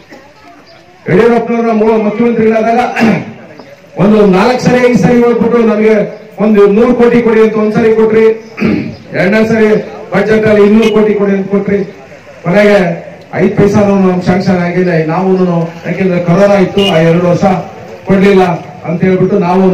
ಯಡಿಯೂರಪ್ಪನವರ ಮೂಲ ಮುಖ್ಯಮಂತ್ರಿಗಳಾದಾಗ ಒಂದು ನಾಲ್ಕು ಸರಿ ಐದು ಸರಿ ಹೋಗ್ಬಿಟ್ಟು ನಮಗೆ ಒಂದು ನೂರು ಕೋಟಿ ಕೊಡಿ ಅಂತ ಒಂದ್ಸರಿ ಕೊಟ್ರಿ ಎರಡನೇ ಸರಿ ಬಜೆಟ್ ಅಲ್ಲಿ ಇನ್ನೂರು ಕೋಟಿ ಕೊಡಿ ಅಂತ ಕೊಟ್ರಿ ಕೊನೆಗೆ ಐದು ಪೈಸಾನು ನಮ್ಗೆ ಶಾಂಕ್ಷನ್ ಆಗಿದೆ ನಾವು ಯಾಕೆಂದ್ರೆ ಕೊರೋನಾ ಇತ್ತು ಆ ಎರಡು ವರ್ಷ ಕೊಡ್ಲಿಲ್ಲ ಅಂತ ಹೇಳ್ಬಿಟ್ಟು ನಾವು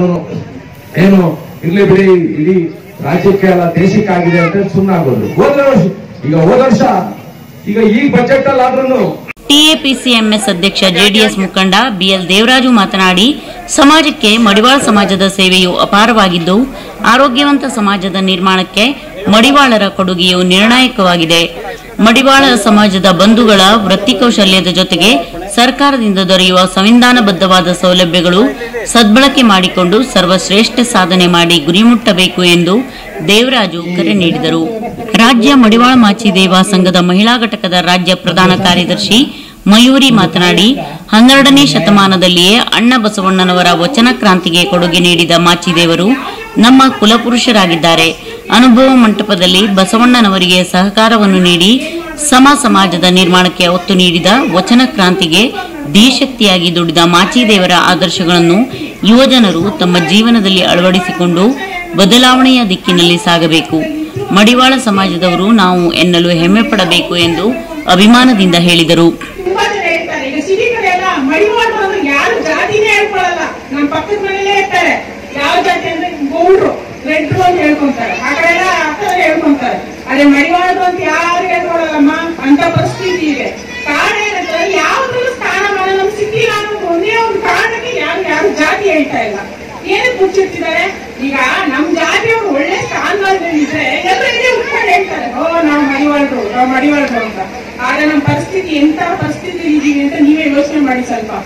ಏನು ಇರ್ಲಿ ಬಿಡಿ ಇಡೀ ರಾಜ್ಯಕ್ಕೆ ಅಲ್ಲ ದೇಶಕ್ಕಾಗಿದೆ ಅಂತ ಸುಮ್ಮನಾಗೋದು ಹೋದ ವರ್ಷ ಈಗ ಹೋದ ವರ್ಷ ಈಗ ಈ ಬಜೆಟ್ ಅಲ್ಲಿ ಆದ್ರೂ ಟಿಎಪಿಸಿಎಂಎಸ್ ಅಧ್ಯಕ್ಷ ಜೆಡಿಎಸ್ ಮುಖಂಡ ಬಿಎಲ್ ದೇವರಾಜು ಮಾತನಾಡಿ ಸಮಾಜಕ್ಕೆ ಮಡಿವಾಳ ಸಮಾಜದ ಸೇವೆಯು ಅಪಾರವಾಗಿದ್ದು ಆರೋಗ್ಯವಂತ ಸಮಾಜದ ನಿರ್ಮಾಣಕ್ಕೆ ಮಡಿವಾಳರ ಕೊಡುಗೆಯು ನಿರ್ಣಾಯಕವಾಗಿದೆ ಮಡಿವಾಳ ಸಮಾಜದ ಬಂಧುಗಳ ವೃತ್ತಿ ಕೌಶಲ್ಯದ ಜೊತೆಗೆ ಸರ್ಕಾರದಿಂದ ದೊರೆಯುವ ಸಂವಿಧಾನಬದ್ಧವಾದ ಸೌಲಭ್ಯಗಳು ಸದ್ಬಳಕೆ ಮಾಡಿಕೊಂಡು ಸರ್ವಶ್ರೇಷ್ಠ ಸಾಧನೆ ಮಾಡಿ ಗುರಿ ಮುಟ್ಟಬೇಕು ಎಂದು ದೇವರಾಜು ಕರೆ ನೀಡಿದರು ರಾಜ್ಯ ಮಡಿವಾಳ ಮಾಚಿದೇವ ಸಂಘದ ಮಹಿಳಾ ಘಟಕದ ರಾಜ್ಯ ಪ್ರಧಾನ ಕಾರ್ಯದರ್ಶಿ ಮಯೂರಿ ಮಾತನಾಡಿ ಹನ್ನೆರಡನೇ ಶತಮಾನದಲ್ಲಿಯೇ ಅಣ್ಣ ಬಸವಣ್ಣನವರ ವಚನ ಕ್ರಾಂತಿಗೆ ಕೊಡುಗೆ ನೀಡಿದ ಮಾಚಿದೇವರು ನಮ್ಮ ಕುಲಪುರುಷರಾಗಿದ್ದಾರೆ ಅನುಭವ ಮಂಟಪದಲ್ಲಿ ಬಸವಣ್ಣನವರಿಗೆ ಸಹಕಾರವನ್ನು ನೀಡಿ ಸಮ ಸಮಾಜದ ನಿರ್ಮಾಣಕ್ಕೆ ಒತ್ತು ನೀಡಿದ ವಚನ ಕ್ರಾಂತಿಗೆ ಧೀಶಕ್ತಿಯಾಗಿ ದುಡಿದ ಮಾಚಿದೇವರ ಆದರ್ಶಗಳನ್ನು ಯುವಜನರು ತಮ್ಮ ಜೀವನದಲ್ಲಿ ಅಳವಡಿಸಿಕೊಂಡು ಬದಲಾವಣೆಯ ದಿಕ್ಕಿನಲ್ಲಿ ಸಾಗಬೇಕು ಮಡಿವಾಳ ಸಮಾಜದವರು ನಾವು ಎನ್ನಲು ಹೆಮ್ಮೆ ಪಡಬೇಕು ಎಂದು ಅಭಿಮಾನದಿಂದ ಹೇಳಿದರು ತುಂಬಾ ಜನ ಇರ್ತಾರೆ ಈಗ ಸಿಟಿ ಕಡೆ ಎಲ್ಲ ಮಡಿವಾಳು ಅಂದ್ರೆ ಯಾರು ಜಾತಿನೇ ಹೇಳ್ಕೊಳಲ್ಲ ನಮ್ಮ ಪಕ್ಕದ ಮನೇಲೇ ಇರ್ತಾರೆ ಯಾವ ಜಾತಿ ಅಂದ್ರೆ ಗೌಡ್ರು ರೆಡ್ರು ಅಂತ ಹೇಳ್ಕೊಂತಾರೆ ಆ ಕಡೆ ಎಲ್ಲ ಅರ್ಥದ ಹೇಳ್ಕೊಂತಾರೆ ಅದೇ ಮಡಿವಾಳರು ಅಂತ ಯಾರು ಹೇಳ್ಕೊಳಲ್ಲಮ್ಮ ಅಂತ ಪರಿಸ್ಥಿತಿ ಇದೆ ಕಾರಣ ಏನಂದ್ರೆ ಯಾವ್ದ್ರಲ್ಲೂ ಸ್ಥಾನಮಾನ ನಮ್ಗೆ ಸಿಕ್ಕಿಲ್ಲ ಅನ್ನೋ ಒಂದೇ ಒಂದು ಕಾರಣಕ್ಕೆ ಯಾರು ಯಾರು ಜಾತಿ ಹೇಳ್ತಾ ಇಲ್ಲ ಏನಕ್ಕೆ ಮುಚ್ಚಿರ್ತಿದ್ದಾರೆ ಈಗ ನಮ್ ಜಾತಿಯವರು ಒಳ್ಳೆ ಸ್ಥಾನಮಾನದಲ್ಲಿದ್ರೆ ಎಲ್ಲರಿಗೆ ಉಟ್ಕೊಂಡು ಹೇಳ್ತಾರೆ ಓ ನಾವು ಮಡಿವಾಳರು ನಾವು ಮಡಿವಾಳರು ಅಂತ ಆದ್ರೆ ನಮ್ಮ ಪರಿಸ್ಥಿತಿ ಎಂತ ಪರಿಸ್ಥಿತಿ ಇದೀವಿ ಅಂತ ನೀವೇ ಯೋಚನೆ ಮಾಡಿ ಸ್ವಲ್ಪ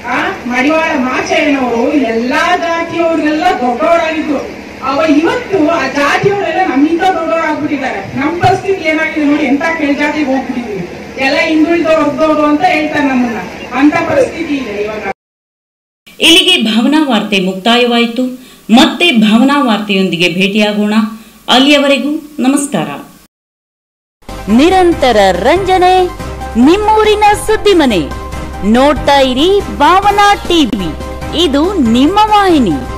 ಆ ಮಡಿವಾಳ ಮಾಚಯ್ಯನವರು ಎಲ್ಲಾ ಜಾತಿಯವ್ರಿಗೆಲ್ಲ ದೊಡ್ಡವರಾಗಿದ್ರು ಅವ ಇವತ್ತು ಆ ಜಾತಿಯವರೆಲ್ಲ ನಮ್ಮಿಂದ ದೊಡ್ಡವರಾಗ್ಬಿಟ್ಟಿದ್ದಾರೆ ನಮ್ ಪರಿಸ್ಥಿತಿ ಏನಾಗಿದೆ ನೋಡಿ ಎಂತ ಕೆಳಜಾತಿಗೆ ಹೋಗ್ಬಿಟ್ಟಿದೀವಿ ಎಲ್ಲ ಹಿಂದುಳಿದವ್ರು ಹೊರದವ್ರು ಅಂತ ಹೇಳ್ತಾರೆ ನಮ್ಮನ್ನ ಅಂತ ಪರಿಸ್ಥಿತಿ ಇದೆ ಇವಾಗ ಇಲ್ಲಿಗೆ ಭಾವನಾ ವಾರ್ತೆ ಮುಕ್ತಾಯವಾಯಿತು ಮತ್ತೆ ಭಾವನಾ ವಾರ್ತೆಯೊಂದಿಗೆ ಭೇಟಿಯಾಗೋಣ ಅಲ್ಲಿಯವರೆಗೂ ನಮಸ್ಕಾರ ನಿರಂತರ ರಂಜನೆ ನಿಮ್ಮೂರಿನ ಸುದ್ದಿ ಮನೆ ನೋಡ್ತಾ ಇರಿ ಭಾವನಾ ಟಿವಿ ಇದು ನಿಮ್ಮ ವಾಹಿನಿ